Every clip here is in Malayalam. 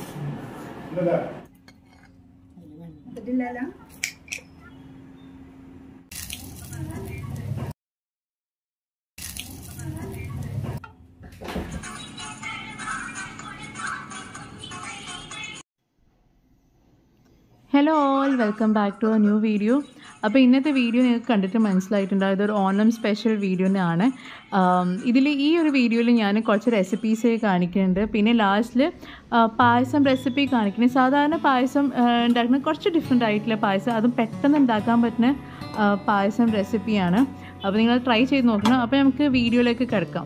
പറ്റില്ലല്ലോ hello all welcome back to a new video അപ്പോൾ ഇന്നത്തെ വീഡിയോ നിങ്ങൾക്ക് കണ്ടിട്ട് മനസ്സിലായിട്ടുണ്ടാവും ഇതൊരു ഓണം സ്പെഷ്യൽ വീഡിയോ ആണ് ഇതിൽ ഈ ഒരു വീഡിയോയിൽ ഞാൻ കുറച്ച് റെസിപ്പീസ് കാണിക്കുന്നുണ്ട് പിന്നെ ലാസ്റ്റിൽ പായസം റെസിപ്പി കാണിക്കുന്നത് സാധാരണ പായസം ആ, ഉണ്ടാക്കുന്ന കുറച്ച് ഡിഫറെൻ്റ് ആയിട്ടുള്ള പായസം അതും പെട്ടെന്ന് ഉണ്ടാക്കാൻ പറ്റുന്ന ആ, പായസം റെസിപ്പിയാണ് അപ്പോൾ നിങ്ങൾ ട്രൈ ചെയ്ത് നോക്കണം അപ്പോൾ നമുക്ക് വീഡിയോയിലേക്ക് കിടക്കാം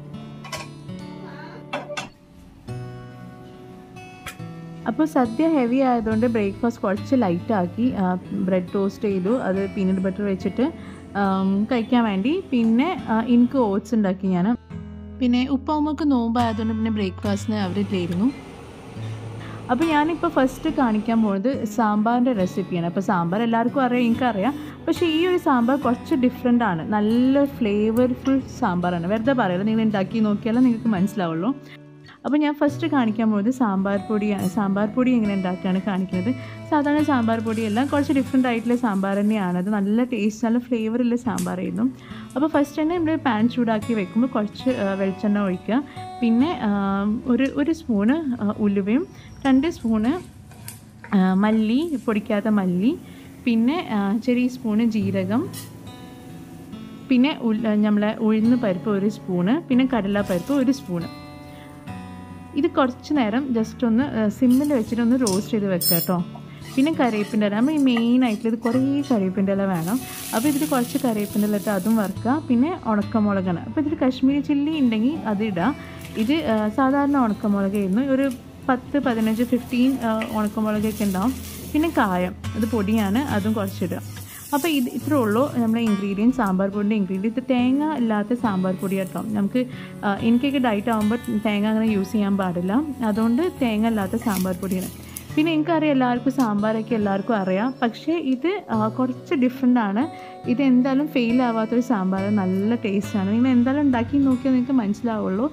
അപ്പോൾ സദ്യ ഹെവി ആയതുകൊണ്ട് ബ്രേക്ക്ഫാസ്റ്റ് കുറച്ച് ലൈറ്റാക്കി ബ്രെഡ് ടോസ്റ്റ് ചെയ്തു അത് പീനട്ട് ബട്ടർ വെച്ചിട്ട് ആം, കഴിക്കാൻ വേണ്ടി പിന്നെ ആ, എനിക്ക് ഓട്സ് ഉണ്ടാക്കി ഞാൻ പിന്നെ ഉപ്പമ്മക്ക് നോമ്പായതുകൊണ്ട് പിന്നെ ബ്രേക്ക്ഫാസ്റ്റിന് അവരില്ലായിരുന്നു അപ്പോൾ ഞാനിപ്പോൾ ഫസ്റ്റ് കാണിക്കാൻ പോകുന്നത് സാമ്പാറിൻ്റെ റെസിപ്പിയാണ് അപ്പോൾ സാമ്പാർ എല്ലാവർക്കും അറിയാം എനിക്കറിയാം പക്ഷേ ഈ ഒരു സാമ്പാർ കുറച്ച് ഡിഫറെൻ്റ് ആണ് നല്ല ഫ്ലേവർഫുൾ സാമ്പാറാണ് വെറുതെ പറയല്ല നിങ്ങൾ ഉണ്ടാക്കി നോക്കിയാലേ നിങ്ങൾക്ക് മനസ്സിലാവുള്ളൂ അപ്പോൾ ഞാൻ ഫസ്റ്റ് കാണിക്കാൻ പോകുന്നത് സാമ്പാർ പൊടിയാണ് സാമ്പാർ പൊടി എങ്ങനെ ഉണ്ടാക്കുകയാണ് കാണിക്കുന്നത് സാധാരണ സാമ്പാർ പൊടിയെല്ലാം കുറച്ച് ഡിഫറെൻ്റ് ആയിട്ടുള്ള സാമ്പാർ തന്നെയാണ് അത് നല്ല ടേസ്റ്റ് നല്ല ഫ്ലേവറുള്ള സാമ്പാറായിരുന്നു അപ്പോൾ ഫസ്റ്റ് തന്നെ നമ്മൾ പാൻ ചൂടാക്കി വെക്കുമ്പോൾ കുറച്ച് ആ, വെളിച്ചെണ്ണ ഒഴിക്കുക പിന്നെ ആ, ഒരു ഒരു സ്പൂണ് ആ, ഉലുവയും രണ്ട് സ്പൂണ് ആ, മല്ലി പൊടിക്കാത്ത മല്ലി പിന്നെ ആ, ചെറിയ സ്പൂണ് ജീരകം പിന്നെ ഉൽ- നമ്മളെ ഉഴുന്ന് പരിപ്പ് ഒരു സ്പൂണ് പിന്നെ കടലപ്പരിപ്പ് ഒരു സ്പൂണ് ഇത് കുറച്ച് നേരം ജസ്റ്റ് ഒന്ന് സിമ്മിൽ വെച്ചിട്ട് ഒന്ന് റോസ്റ്റ് ചെയ്ത് വെക്കുക കേട്ടോ പിന്നെ കറിവേപ്പിൻ്റെ ഇല നമ്മൾ ഈ മെയിൻ ആയിട്ടുള്ള ഇത് കുറേ കറിവേപ്പിൻ്റെ ഇല വേണം അപ്പോൾ ഇതിൽ കുറച്ച് കറിവേപ്പിൻ്റെ ഇല ഇട്ട് അതും വറുക്കുക പിന്നെ ഉണക്കമുളകാണ് അപ്പോൾ ഇതിൽ കശ്മീരി ചില്ലി ഉണ്ടെങ്കിൽ അത് ഇടുക ഇത് ആ, സാധാരണ ഉണക്കമുളകായിരുന്നു ഒരു പത്ത് പതിനഞ്ച് ഫിഫ്റ്റീൻ ഉണക്കമുളകൊക്കെ ഉണ്ടാവും പിന്നെ കായം അത് പൊടിയാണ് അതും കുറച്ചിടുക അപ്പോൾ ഇത് ഇത്രേ ഉള്ളൂ നമ്മുടെ ഇൻഗ്രീഡിയൻറ്റ് സാമ്പാർ പൊടിൻ്റെ ഇൻഗ്രീഡിയൻറ്റ് ഇത് തേങ്ങ ഇല്ലാത്ത സാമ്പാർ പൊടി കേട്ടോ നമുക്ക് ആ, എനിക്കൊക്കെ ഡയറ്റ് ആകുമ്പോൾ തേങ്ങ അങ്ങനെ യൂസ് ചെയ്യാൻ പാടില്ല അതുകൊണ്ട് തേങ്ങ ഇല്ലാത്ത സാമ്പാർ പൊടിയാണ് പിന്നെ എനിക്കറിയാം എല്ലാവർക്കും സാമ്പാറൊക്കെ എല്ലാവർക്കും അറിയാം പക്ഷേ ഇത് ആ, കുറച്ച് ഡിഫറെൻ്റ് ആണ് ഇത് എന്തായാലും ഫെയിൽ ആവാത്തൊരു സാമ്പാർ നല്ല ടേസ്റ്റാണ് നിങ്ങൾ എന്തായാലും ഉണ്ടാക്കി നോക്കിയാൽ നിങ്ങൾക്ക് മനസ്സിലാവുള്ളൂ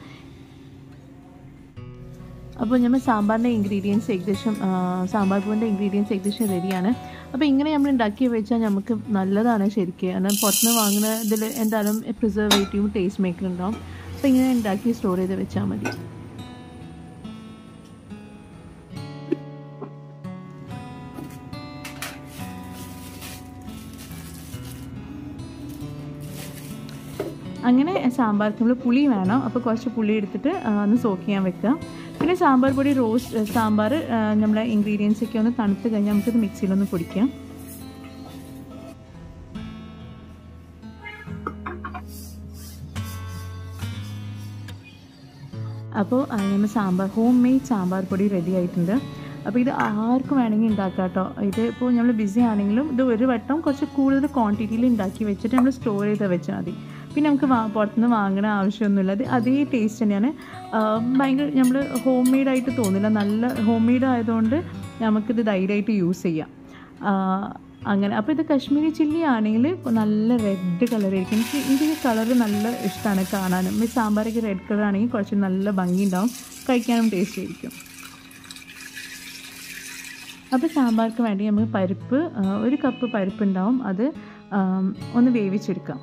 അപ്പോൾ നമ്മൾ സാമ്പാറിൻ്റെ ഇൻഗ്രീഡിയൻസ് ഏകദേശം ആ, സാമ്പാർ പൂവിൻ്റെ ഇൻഗ്രീഡിയൻസ് ഏകദേശം റെഡിയാണ് അപ്പോൾ ഇങ്ങനെ നമ്മൾ ഉണ്ടാക്കി വെച്ചാൽ നമുക്ക് നല്ലതാണ് ശരിക്കും കാരണം പുറത്തുനിന്ന് വാങ്ങുന്ന ഇതിൽ എന്തായാലും പ്രിസർവേറ്റീവും ടേസ്റ്റ് മേക്കർ ഉണ്ടാവും അപ്പോൾ ഇങ്ങനെ ഉണ്ടാക്കി സ്റ്റോർ ചെയ്ത് വെച്ചാൽ മതി അങ്ങനെ സാമ്പാർക്ക് നമ്മൾ പുളി വേണം അപ്പോൾ കുറച്ച് പുളി എടുത്തിട്ട് ആ, ഒന്ന് സോക്ക് ചെയ്യാൻ വെക്കുക പിന്നെ സാമ്പാർ പൊടി റോസ്റ്റ് സാമ്പാർ ആ, നമ്മളെ ഇൻഗ്രീഡിയൻസ് ഒക്കെ ഒന്ന് തണുത്ത് കഴിഞ്ഞാൽ നമുക്കിത് മിക്സിയിലൊന്ന് പൊടിക്കാം അപ്പോൾ നമ്മൾ സാമ്പാർ ഹോം മെയ്ഡ് സാമ്പാർ പൊടി റെഡി ആയിട്ടുണ്ട് അപ്പോൾ ഇത് ആർക്കും വേണമെങ്കിൽ ഉണ്ടാക്കാം കേട്ടോ ഇത് ഇപ്പോൾ നമ്മൾ ബിസി ആണെങ്കിലും ഇത് ഒരു വട്ടം കുറച്ച് കൂടുതൽ ക്വാണ്ടിറ്റിയിൽ ഉണ്ടാക്കി വെച്ചിട്ട് നമ്മൾ സ്റ്റോർ ചെയ്ത് വെച്ചാൽ മതി പിന്നെ നമുക്ക് വാ പുറത്തുനിന്ന് വാങ്ങണ ആവശ്യമൊന്നുമില്ല അത് അതേ ടേസ്റ്റ് തന്നെയാണ് ആ, ഭയങ്കര നമ്മൾ ഹോം മെയ്ഡായിട്ട് തോന്നില്ല നല്ല ഹോം മെയ്ഡ് ആയതുകൊണ്ട് നമുക്കിത് ധൈര്യമായിട്ട് യൂസ് ചെയ്യാം ആ, അങ്ങനെ അപ്പോൾ ഇത് കശ്മീരി ചില്ലി ആണെങ്കിൽ നല്ല റെഡ് കളറായിരിക്കും എനിക്ക് ഇതിൻ്റെ കളർ നല്ല ഇഷ്ടമാണ് കാണാനും ഈ സാമ്പാറൊക്കെ റെഡ് കളർ ആണെങ്കിൽ കുറച്ച് നല്ല ഭംഗി ഉണ്ടാവും കഴിക്കാനും ടേസ്റ്റ് ആയിരിക്കും അപ്പോൾ സാമ്പാർക്ക് വേണ്ടി നമുക്ക് പരിപ്പ് ആ, ഒരു കപ്പ് പരിപ്പ് ഉണ്ടാവും അത് ആ, ഒന്ന് വേവിച്ചെടുക്കാം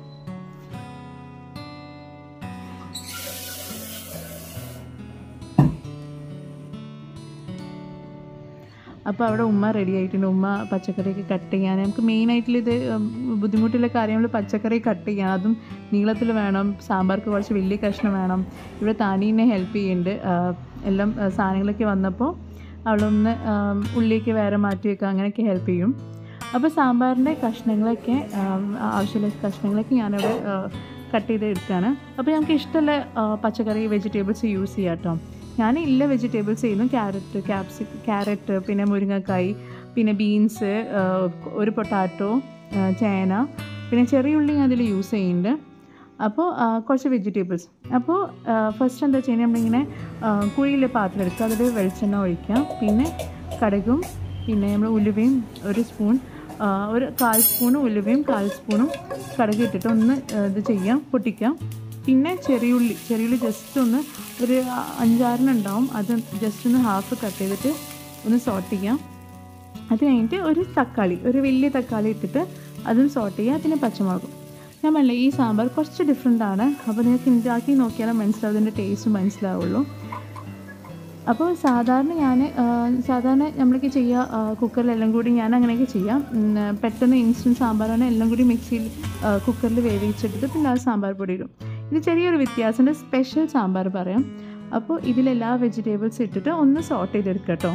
അപ്പോൾ അവിടെ ഉമ്മ റെഡി ആയിട്ടുണ്ട് ഉമ്മ പച്ചക്കറിയൊക്കെ കട്ട് ചെയ്യാൻ നമുക്ക് മെയിനായിട്ടുള്ള ഇത് ഉം, ബുദ്ധിമുട്ടുള്ള കാര്യങ്ങൾ പച്ചക്കറി കട്ട് ചെയ്യാൻ അതും നീളത്തിൽ വേണം സാമ്പാർക്ക് കുറച്ച് വലിയ കഷ്ണം വേണം ഇവിടെ താനീനെ ഹെൽപ്പ് ചെയ്യുന്നുണ്ട് ആ, എല്ലാം ആ, സാധനങ്ങളൊക്കെ വന്നപ്പോൾ അവളൊന്ന് ആ, ഉള്ളിലേക്ക് വേറെ മാറ്റി വെക്കുക അങ്ങനെയൊക്കെ ഹെൽപ്പ് ചെയ്യും അപ്പോൾ സാമ്പാറിൻ്റെ കഷ്ണങ്ങളൊക്കെ ആ, ആവശ്യമുള്ള കഷ്ണങ്ങളൊക്കെ ഞാനിവിടെ കട്ട് ചെയ്ത് എടുക്കുകയാണ് അപ്പോൾ നമുക്ക് ഇഷ്ടമുള്ള ആ, പച്ചക്കറി വെജിറ്റബിൾസ് യൂസ് ചെയ്യാം കേട്ടോ ഞാൻ ഇല്ല വെജിറ്റബിൾസ് ചെയ്യുന്നു ക്യാരറ്റ് ക്യാപ്സി ക്യാരറ്റ് പിന്നെ മുരിങ്ങക്കായ് പിന്നെ ബീൻസ് ഒരു പൊട്ടാറ്റോ ചേന പിന്നെ ചെറിയ ഉള്ളി ഞാൻ അതിൽ യൂസ് ചെയ്യുന്നുണ്ട് അപ്പോൾ ആ, കുറച്ച് വെജിറ്റബിൾസ് അപ്പോൾ ഫസ്റ്റ് എന്താ ചെയ്യുന്നത് നമ്മളിങ്ങനെ കുഴിയിലെ പാത്രം എടുക്കുക അതിൽ വെളിച്ചെണ്ണ ഒഴിക്കുക പിന്നെ കടുകും പിന്നെ നമ്മൾ ഉലുവയും ഒരു സ്പൂൺ ആ, ഒരു കാൽ സ്പൂൺ ഉലുവയും കാൽ സ്പൂണും കടുക് ഇട്ടിട്ട് ഒന്ന് ആ, ഇത് ചെയ്യാം പൊട്ടിക്കാം പിന്നെ ചെറിയുള്ളി ചെറിയുള്ളി ജസ്റ്റ് ഒന്ന് ഒരു അഞ്ചാറിന് ഉണ്ടാവും അത് ജസ്റ്റ് ഒന്ന് ഹാഫ് കട്ട് ചെയ്തിട്ട് ഒന്ന് സോട്ട് ചെയ്യാം അത് കഴിഞ്ഞിട്ട് ഒരു തക്കാളി ഒരു വലിയ തക്കാളി ഇട്ടിട്ട് അതും സോട്ട് ചെയ്യുക പിന്നെ പച്ചമുളകും ഞാൻ പറഞ്ഞില്ലേ ഈ സാമ്പാർ കുറച്ച് ഡിഫറെൻ്റ് ആണ് അപ്പോൾ നിങ്ങൾക്ക് ഉണ്ടാക്കി നോക്കിയാലേ മനസ്സിലാവും അതിൻ്റെ ടേസ്റ്റ് മനസ്സിലാവുള്ളൂ അപ്പോൾ സാധാരണ ഞാൻ സാധാരണ നമ്മളൊക്കെ ചെയ്യുക കുക്കറിലെല്ലാം കൂടി ഞാൻ അങ്ങനെയൊക്കെ ചെയ്യാം ഉം, പെട്ടെന്ന് ഇൻസ്റ്റൻറ്റ് സാമ്പാറാണ് എല്ലാം കൂടി മിക്സിയിൽ കുക്കറിൽ വേവിച്ചെടുത്ത് പിന്നെ ആ സാമ്പാർ പൊടി ഇടും ഇത് ചെറിയൊരു വ്യത്യാസമുണ്ട് സ്പെഷ്യൽ സാമ്പാർ പറയാം അപ്പോൾ ഇതിലെല്ലാ വെജിറ്റബിൾസ് ഇട്ടിട്ട് ഒന്ന് സോട്ട് ചെയ്തെടുക്കുക കേട്ടോ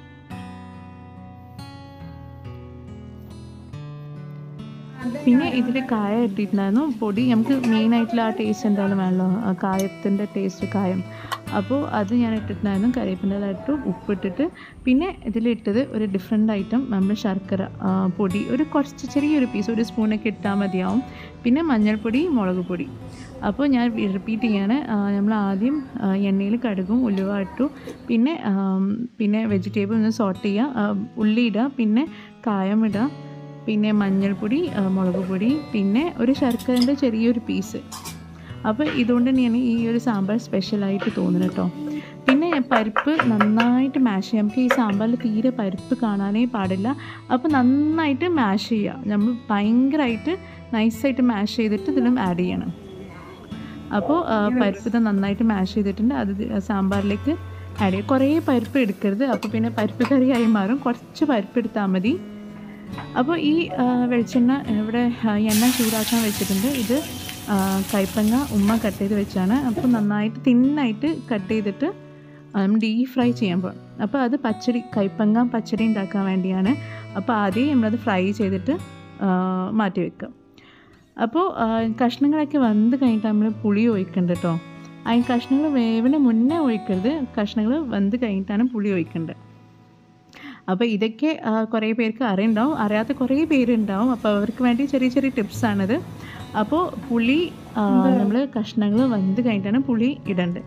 പിന്നെ ഇതിൽ കായ ഇട്ടിട്ടുണ്ടായിരുന്നു പൊടി നമുക്ക് മെയിനായിട്ടുള്ള ആ ടേസ്റ്റ് എന്തായാലും വേണമല്ലോ ആ കായത്തിൻ്റെ ടേസ്റ്റ് കായം അപ്പോൾ അത് ഞാൻ ഇട്ടിട്ടുണ്ടായിരുന്നു കറിവേപ്പിൻ്റെ ഇല ഇട്ടു ഉപ്പിട്ടിട്ട് പിന്നെ ഇതിലിട്ടത് ഒരു ഡിഫറെൻ്റ് ഐറ്റം നമ്മൾ ശർക്കര ആ, പൊടി ഒരു കുറച്ച് ചെറിയൊരു പീസ് ഒരു സ്പൂണൊക്കെ ഇട്ടാൽ മതിയാവും പിന്നെ മഞ്ഞൾപ്പൊടി മുളക് പൊടി അപ്പോൾ ഞാൻ റിപ്പീറ്റ് ചെയ്യാണ് നമ്മൾ ആദ്യം എണ്ണയിൽ കടുകും ഉലുവ ഇട്ടു പിന്നെ ആം, പിന്നെ വെജിറ്റബിൾ ഒന്ന് സോട്ട് ചെയ്യുക ആ, ഉള്ളി ഇടുക പിന്നെ കായം ഇടുക പിന്നെ മഞ്ഞൾപ്പൊടി ആ, മുളക് പൊടി പിന്നെ ഒരു ശർക്കരൻ്റെ ചെറിയൊരു പീസ് അപ്പോൾ ഇതുകൊണ്ട് തന്നെയാണ് ഈ ഒരു സാമ്പാർ സ്പെഷ്യലായിട്ട് തോന്നുന്നത് കേട്ടോ പിന്നെ പരിപ്പ് നന്നായിട്ട് മാഷ് ചെയ്യാം നമുക്ക് ഈ സാമ്പാറിൽ തീരെ പരിപ്പ് കാണാനേ പാടില്ല അപ്പോൾ നന്നായിട്ട് മാഷ് ചെയ്യുക നമ്മൾ ഭയങ്കരമായിട്ട് നൈസായിട്ട് മാഷ് ചെയ്തിട്ട് ഇതിലും ആഡ് ചെയ്യണം അപ്പോൾ ആ, പരിപ്പ് ഇത് നന്നായിട്ട് മാഷ് ചെയ്തിട്ടുണ്ട് അത് ഇത് സാമ്പാറിലേക്ക് ആഡ് ചെയ്യുക കുറേ പരിപ്പ് എടുക്കരുത് അപ്പോൾ പിന്നെ പരിപ്പ് കറിയായി മാറും കുറച്ച് പരിപ്പ് എടുത്താൽ മതി അപ്പോൾ ഈ ആ, വെളിച്ചെണ്ണ ഇവിടെ ആ, എണ്ണ ചൂടാക്കാൻ വെച്ചിട്ടുണ്ട് ഇത് ആ, കൈപ്പങ്ങ ഉമ്മ കട്ട് ചെയ്ത് വെച്ചാണ് അപ്പോൾ നന്നായിട്ട് തിന്നായിട്ട് കട്ട് ചെയ്തിട്ട് നമ്മൾ ഡീപ് ഫ്രൈ ചെയ്യാൻ പോകും അപ്പോൾ അത് പച്ചടി കൈപ്പങ്ങ പച്ചടി ഉണ്ടാക്കാൻ വേണ്ടിയാണ് അപ്പോൾ ആദ്യം നമ്മളത് ഫ്രൈ ചെയ്തിട്ട് ആ, മാറ്റി വെക്കാം അപ്പോൾ ആ, കഷ്ണങ്ങളൊക്കെ വന്ന് കഴിഞ്ഞിട്ട് നമ്മൾ പുളി ഒഴിക്കേണ്ടത് കേട്ടോ ആ കഷ്ണങ്ങൾ വേവിന് മുന്നേ ഒഴിക്കരുത് കഷ്ണങ്ങൾ വെന്ത് കഴിഞ്ഞിട്ടാണ് പുളി ഒഴിക്കേണ്ടത് അപ്പോൾ ഇതൊക്കെ ആ, കുറേ പേർക്ക് അറിയുണ്ടാവും അറിയാത്ത കുറേ പേരുണ്ടാവും അപ്പോൾ അവർക്ക് വേണ്ടി ചെറിയ ചെറിയ ടിപ്സാണിത് അപ്പോൾ പുളി നമ്മൾ കഷ്ണങ്ങൾ വെന്ത് കഴിഞ്ഞിട്ടാണ് പുളി ഇടേണ്ടത്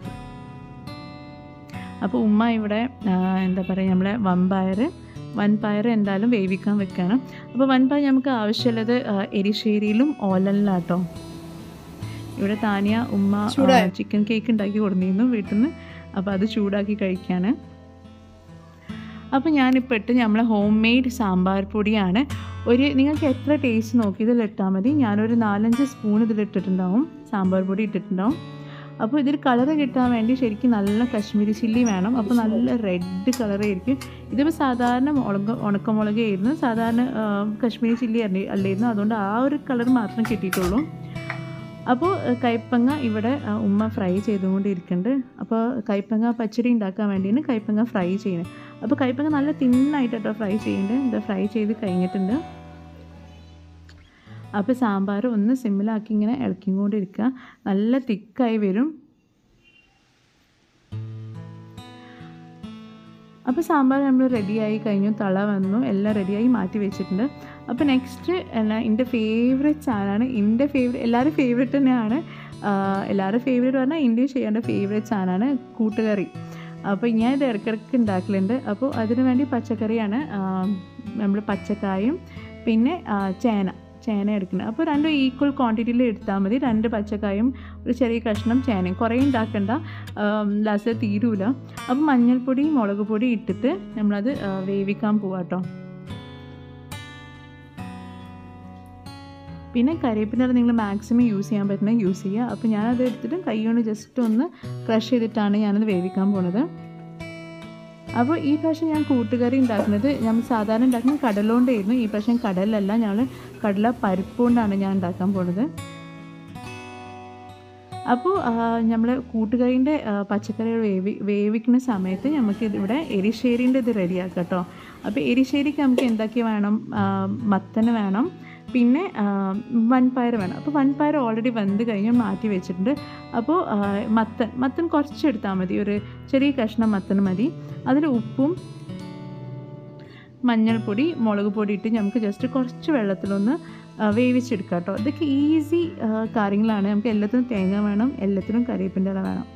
അപ്പോൾ ഉമ്മ ഇവിടെ ആ, എന്താ പറയുക നമ്മളെ വൻപയർ വൻപയർ എന്തായാലും വേവിക്കാൻ വെക്കുകയാണ് അപ്പോൾ വൻപയർ നമുക്ക് ആവശ്യമുള്ളത് ആ, എരിശ്ശേരിയിലും ഓലലിലാട്ടോ ഇവിടെ താനിയ ഉമ്മ ചിക്കൻ കേക്ക് ഉണ്ടാക്കി കൊടുത്തിരുന്നു വീട്ടിൽ നിന്ന് അപ്പോൾ അത് ചൂടാക്കി കഴിക്കാണ് അപ്പോൾ ഞാനിപ്പോൾ ഇട്ട് നമ്മളെ ഹോം മെയ്ഡ് സാമ്പാർ പൊടിയാണ് ഒരു നിങ്ങൾക്ക് എത്ര ടേസ്റ്റ് നോക്കി ഇതിലിട്ടാൽ മതി ഞാനൊരു നാലഞ്ച് സ്പൂൺ ഇതിലിട്ടിട്ടുണ്ടാവും സാമ്പാർ പൊടി ഇട്ടിട്ടുണ്ടാവും അപ്പോൾ ഇതിൽ കളർ കിട്ടാൻ വേണ്ടി ശരിക്കും നല്ല കശ്മീരി ചില്ലി വേണം അപ്പോൾ നല്ല റെഡ് കളറായിരിക്കും ഇതിപ്പോൾ സാധാരണ മുളക് ഉണക്കമുളകായിരുന്നു സാധാരണ ആ, കശ്മീരി ചില്ലി അല്ലേ- അല്ലായിരുന്നു അതുകൊണ്ട് ആ ഒരു കളർ മാത്രം കിട്ടിയിട്ടുള്ളൂ അപ്പോൾ ഏഹ്, കൈപ്പങ്ങ ഇവിടെ ആ, ഉമ്മ ഫ്രൈ ചെയ്തുകൊണ്ടിരിക്കുന്നുണ്ട് അപ്പോൾ കൈപ്പങ്ങ പച്ചടി ഉണ്ടാക്കാൻ വേണ്ടിയാണ് കൈപ്പങ്ങ ഫ്രൈ ചെയ്യുന്നത് അപ്പോൾ കൈപ്പങ്ങ നല്ല തിന്നായിട്ട് കേട്ടോ ഫ്രൈ ചെയ്യേണ്ടത് ഇത് ഫ്രൈ ചെയ്ത് കഴിഞ്ഞിട്ടുണ്ട് അപ്പോൾ സാമ്പാർ ഒന്ന് സിമ്മിലാക്കി ഇങ്ങനെ ഇളക്കിക്കൊണ്ടിരിക്കുക നല്ല തിക്കായി വരും അപ്പോൾ സാമ്പാർ നമ്മൾ റെഡിയായി കഴിഞ്ഞു തള വന്നു എല്ലാം റെഡിയായി മാറ്റി വെച്ചിട്ടുണ്ട് അപ്പോൾ നെക്സ്റ്റ് എന്നാ എൻ്റെ ഫേവറേറ്റ് സാധനമാണ് എൻ്റെ ഫേവറേറ്റ് എല്ലാവരും ഫേവറേറ്റ് തന്നെയാണ് ആഹ് എല്ലാവരും ഫേവറേറ്റ് പറഞ്ഞാൽ ഇന്ത്യയിൽ ചെയ്യേണ്ട ഫേവറേറ്റ് സാധനമാണ് കൂട്ടുകറി അപ്പോൾ ഞാൻ ഇത് ഇടയ്ക്കിടയ്ക്ക് ഉണ്ടാക്കലുണ്ട് അപ്പോൾ അതിന് വേണ്ടി പച്ചക്കറിയാണ് നമ്മൾ പച്ചക്കായും പിന്നെ ആ, ചേന ചേന എടുക്കുന്നത് അപ്പോൾ രണ്ടും ഈക്വൽ ക്വാണ്ടിറ്റിയിൽ എടുത്താൽ മതി രണ്ട് പച്ചക്കായും ഒരു ചെറിയ കഷ്ണം ചേനയും കുറേ ഉണ്ടാക്കണ്ട ലാസ്റ്റ് തീരൂല അപ്പോൾ മഞ്ഞൾപ്പൊടി മുളക് പൊടി ഇട്ടിട്ട് നമ്മളത് ആ, വേവിക്കാൻ പോവാം കേട്ടോ പിന്നെ കരിവേപ്പിൻ്റെ നിങ്ങൾ മാക്സിമം യൂസ് ചെയ്യാൻ പറ്റുന്ന യൂസ് ചെയ്യുക അപ്പോൾ ഞാനത് എടുത്തിട്ട് കൈ കൊണ്ട് ജസ്റ്റ് ഒന്ന് ക്രഷ് ചെയ്തിട്ടാണ് ഞാനത് വേവിക്കാൻ പോണത് അപ്പോൾ ഈ പ്രാവശ്യം ഞാൻ കൂട്ടുകറി ഉണ്ടാക്കുന്നത് നമ്മൾ സാധാരണ ഉണ്ടാക്കുന്നത് കടലുകൊണ്ടായിരുന്നു ഈ പ്രാവശ്യം കടലല്ല ഞങ്ങൾ കടല പരിപ്പ് കൊണ്ടാണ് ഞാൻ ഉണ്ടാക്കാൻ പോണത് അപ്പോൾ നമ്മൾ കൂട്ടുകറീൻ്റെ പച്ചക്കറികൾ വേവി വേവിക്കുന്ന സമയത്ത് നമുക്ക് ഇത് ഇവിടെ എരിശ്ശേരിൻ്റെ ഇത് റെഡിയാക്കാം കേട്ടോ അപ്പോൾ എരിശ്ശേരിക്ക് നമുക്ക് എന്തൊക്കെ വേണം ആ, മത്തന് വേണം പിന്നെ ആ, വൻപയർ വേണം അപ്പോൾ വൻപയർ ഓൾറെഡി വെന്ത് കഴിഞ്ഞ് മാറ്റി വെച്ചിട്ടുണ്ട് അപ്പോൾ ആ, മത്തൻ മത്തൻ കുറച്ച് എടുത്താൽ മതി ഒരു ചെറിയ കഷ്ണം മത്തൻ മതി അതിൽ ഉപ്പും മഞ്ഞൾപ്പൊടി മുളക് പൊടി ഇട്ട് നമുക്ക് ജസ്റ്റ് കുറച്ച് വെള്ളത്തിലൊന്ന് ആ, വേവിച്ചെടുക്കാം കേട്ടോ ഇതൊക്കെ ഈസി കാര്യങ്ങളാണ് നമുക്ക് എല്ലാത്തിനും തേങ്ങ വേണം എല്ലാത്തിനും കറിവേപ്പിൻ്റെ ഇല വേണം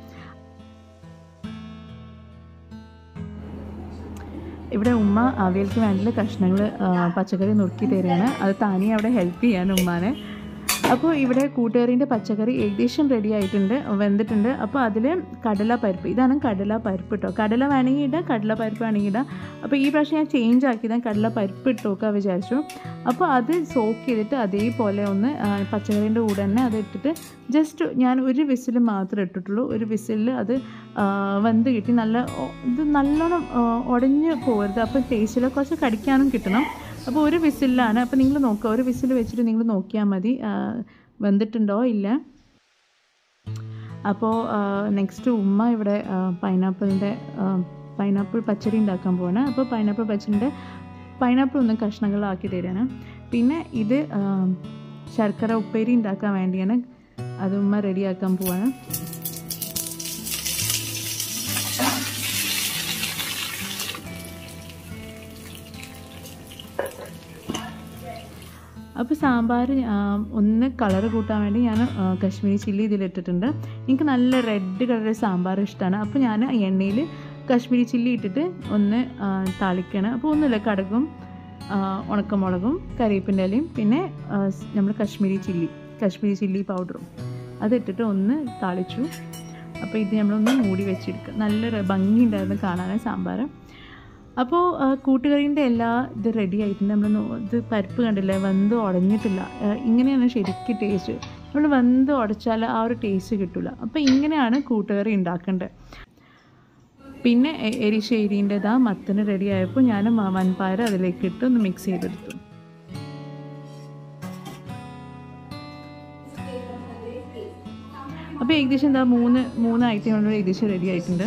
ഇവിടെ ഉമ്മ അവിയൽക്ക് വേണ്ടിയുള്ള കഷ്ണങ്ങൾ പച്ചക്കറി നുറുക്കി തരികയാണ് അത് താനി അവിടെ ഹെൽപ്പ് ചെയ്യാൻ ഉമ്മാനെ അപ്പോൾ ഇവിടെ കൂട്ടുകറിൻ്റെ പച്ചക്കറി ഏകദേശം റെഡി ആയിട്ടുണ്ട് വെന്തിട്ടുണ്ട് അപ്പോൾ അതിൽ കടല പരിപ്പ് ഇതാണ് കടല പരിപ്പ് കേട്ടോ കടല വേണമെങ്കിൽ ഇടാം കടല പരിപ്പ് വേണമെങ്കിൽ ഇടാം അപ്പോൾ ഈ പ്രാവശ്യം ഞാൻ ചേഞ്ച് ആക്കിയതാണ് കടല പരിപ്പ് ഇട്ട് നോക്കാൻ വിചാരിച്ചു അപ്പോൾ അത് സോക്ക് ചെയ്തിട്ട് അതേപോലെ ഒന്ന് ആ, പച്ചക്കറീൻ്റെ കൂടെ തന്നെ അത് ഇട്ടിട്ട് ജസ്റ്റ് ഞാൻ ഒരു വിസിൽ മാത്രമേ ഇട്ടിട്ടുള്ളൂ ഒരു വിസിലിൽ അത് ആ, വെന്ത് കിട്ടി നല്ല ഒ- ഇത് നല്ലോണം ആ, ഉടഞ്ഞ് പോകരുത് അപ്പോൾ ടേസ്റ്റിൽ കുറച്ച് കടിക്കാനും കിട്ടണം അപ്പോൾ ഒരു വിസിലാണ് അപ്പോൾ നിങ്ങൾ നോക്കുക ഒരു വിസിൽ വെച്ചിട്ട് നിങ്ങൾ നോക്കിയാൽ മതി ആ, വെന്തിട്ടുണ്ടോ ഇല്ല അപ്പോൾ നെക്സ്റ്റ് ഉമ്മ ഇവിടെ പൈനാപ്പിളിൻ്റെ പൈനാപ്പിൾ പച്ചടി ഉണ്ടാക്കാൻ പോവാണ് അപ്പോൾ പൈനാപ്പിൾ പച്ചടിൻ്റെ പൈനാപ്പിൾ ഒന്ന് കഷ്ണങ്ങളാക്കി തരാണ് പിന്നെ ഇത് ആ, ശർക്കര ഉപ്പേരി ഉണ്ടാക്കാൻ വേണ്ടിയാണ് അത് ഉമ്മ റെഡിയാക്കാൻ പോവാണ് അപ്പോൾ സാമ്പാർ ഒന്ന് കളർ കൂട്ടാൻ വേണ്ടി ഞാൻ ആ, കശ്മീരി ചില്ലി ഇതിലിട്ടിട്ടുണ്ട് എനിക്ക് നല്ല റെഡ് കളർ സാമ്പാർ ഇഷ്ടമാണ് അപ്പോൾ ഞാൻ എണ്ണയിൽ കശ്മീരി ചില്ലി ഇട്ടിട്ട് ഒന്ന് ആ, താളിക്കണം അപ്പോൾ ഒന്നുമില്ല കടുകും ആ, ഉണക്കമുളകും കരിവേപ്പിൻ്റെ ഇലയും പിന്നെ നമ്മൾ കശ്മീരി ചില്ലി കശ്മീരി ചില്ലി പൗഡറും അതിട്ടിട്ട് ഒന്ന് താളിച്ചു അപ്പോൾ ഇത് നമ്മളൊന്ന് മൂടി വെച്ചെടുക്കുക നല്ല ര- ഭംഗിയുണ്ടായിരുന്നു കാണാൻ സാമ്പാർ അപ്പോൾ കൂട്ടുകറീൻ്റെ എല്ലാ ഇത് റെഡി ആയിട്ടുണ്ട് നമ്മൾ നോ- ഇത് പരിപ്പ് കണ്ടില്ലേ വെന്ത് ഉടഞ്ഞിട്ടില്ല ആ, ഇങ്ങനെയാണ് ശരിക്കും ടേസ്റ്റ് നമ്മൾ വെന്ത് ഉടച്ചാൽ ആ ഒരു ടേസ്റ്റ് കിട്ടില്ല അപ്പോൾ ഇങ്ങനെയാണ് കൂട്ടുകറി ഉണ്ടാക്കേണ്ടത് പിന്നെ എ- എരിശ്ശേരീൻ്റെതാ മത്തന് റെഡി ആയപ്പോൾ ഞാൻ മ- വൻപയർ അതിലേക്ക് ഇട്ട് ഒന്ന് മിക്സ് ചെയ്തെടുത്തു അപ്പോൾ ഏകദേശം എന്താ മൂന്ന് മൂന്ന് ഐറ്റം ഏകദേശം റെഡി ആയിട്ടുണ്ട്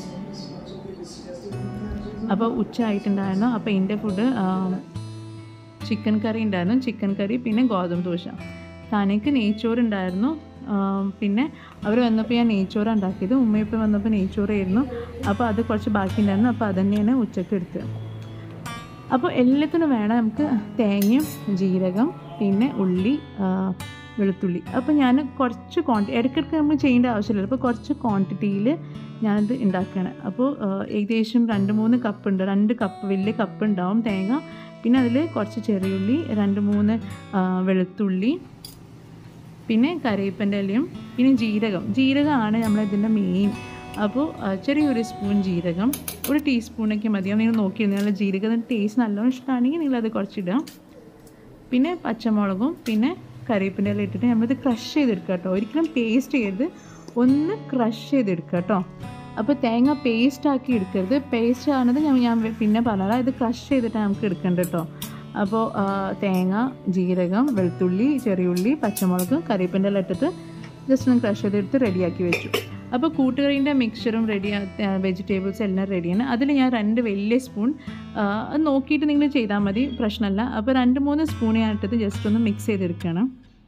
അപ്പോൾ ഉച്ച ആയിട്ടുണ്ടായിരുന്നു അപ്പോൾ എൻ്റെ ഫുഡ് ചിക്കൻ കറി ഉണ്ടായിരുന്നു ചിക്കൻ കറി പിന്നെ ഗോതമ്പ് ദോശ താനേക്ക് നെയ്ച്ചോറ് ഉണ്ടായിരുന്നു ആ, പിന്നെ അവർ വന്നപ്പോൾ ഞാൻ നെയ്ച്ചോറ് ഉണ്ടാക്കിയത് ഉമ്മയപ്പം വന്നപ്പോൾ നെയ്ച്ചോറായിരുന്നു അപ്പോൾ അത് കുറച്ച് ബാക്കി ഉണ്ടായിരുന്നു അപ്പോൾ അത് തന്നെയാണ് ഉച്ചക്ക് എടുത്തത് അപ്പോൾ എല്ലാത്തിനും വേണം നമുക്ക് തേങ്ങയും ജീരകം പിന്നെ ഉള്ളി ആ, വെളുത്തുള്ളി അപ്പോൾ ഞാൻ കുറച്ച് ക്വാണ്ടിറ്റി ഇടയ്ക്കിടയ്ക്ക് നമ്മൾ ചെയ്യേണ്ട ആവശ്യമില്ല അപ്പോൾ കുറച്ച് ക്വാണ്ടിറ്റിയിൽ ഞാനത് ഉണ്ടാക്കുകയാണ് അപ്പോൾ ആ, ഏകദേശം രണ്ട് മൂന്ന് കപ്പ് ഉണ്ട് രണ്ട് കപ്പ് വലിയ കപ്പ് ഉണ്ടാവും തേങ്ങ പിന്നെ അതിൽ കുറച്ച് ചെറിയുള്ളി രണ്ട് മൂന്ന് ആ, വെളുത്തുള്ളി പിന്നെ കറിവേപ്പിൻ്റെ ഇലയും പിന്നെ ജീരകം ജീരകമാണ് നമ്മളിതിൻ്റെ മെയിൻ അപ്പോൾ ആ, ചെറിയൊരു സ്പൂൺ ജീരകം ഒരു ടീസ്പൂണൊക്കെ മതിയാവും നിങ്ങൾ നോക്കിയിരുന്നു നല്ല ജീരകത്തിൻ്റെ ടേസ്റ്റ് നല്ലോണം ഇഷ്ടമാണെങ്കിൽ നിങ്ങളത് കുറച്ചിടുക പിന്നെ പച്ചമുളകും പിന്നെ കറിവേപ്പിൻ്റെ ഇല ഇട്ടിട്ട് നമ്മളിത് ക്രഷ് ചെയ്തെടുക്കുക കേട്ടോ ഒരിക്കലും പേസ്റ്റ് ചെയ്ത് ഒന്ന് ക്രഷ് ചെയ്തെടുക്കുക കേട്ടോ അപ്പോൾ തേങ്ങ പേസ്റ്റ് ആക്കി എടുക്കരുത് പേസ്റ്റ് ആണത് ഞാൻ ഞാൻ പിന്നെ പറഞ്ഞാൽ ഇത് ക്രഷ് ചെയ്തിട്ടാണ് നമുക്ക് എടുക്കേണ്ടത് കേട്ടോ അപ്പോൾ ആ, തേങ്ങ ജീരകം വെളുത്തുള്ളി ചെറിയുള്ളി പച്ചമുളക് കറിവേപ്പിൻ്റെ ഇല ഇട്ടിട്ട് ജസ്റ്റ് ഒന്ന് ക്രഷ് ചെയ്തെടുത്ത് റെഡിയാക്കി വെച്ചു അപ്പോൾ കൂട്ടുകറീൻ്റെ മിക്സറും റെഡി വെജിറ്റബിൾസ് എല്ലാം റെഡിയാണ് അതിൽ ഞാൻ രണ്ട് വലിയ സ്പൂൺ ആ, അത് നോക്കിയിട്ട് നിങ്ങൾ ചെയ്താൽ മതി പ്രശ്നമല്ല അപ്പോൾ രണ്ട് മൂന്ന് സ്പൂൺ ഞാൻ ഇട്ടത് ജസ്റ്റ് ഒന്ന് മിക്സ് ചെയ്തെടുക്കണം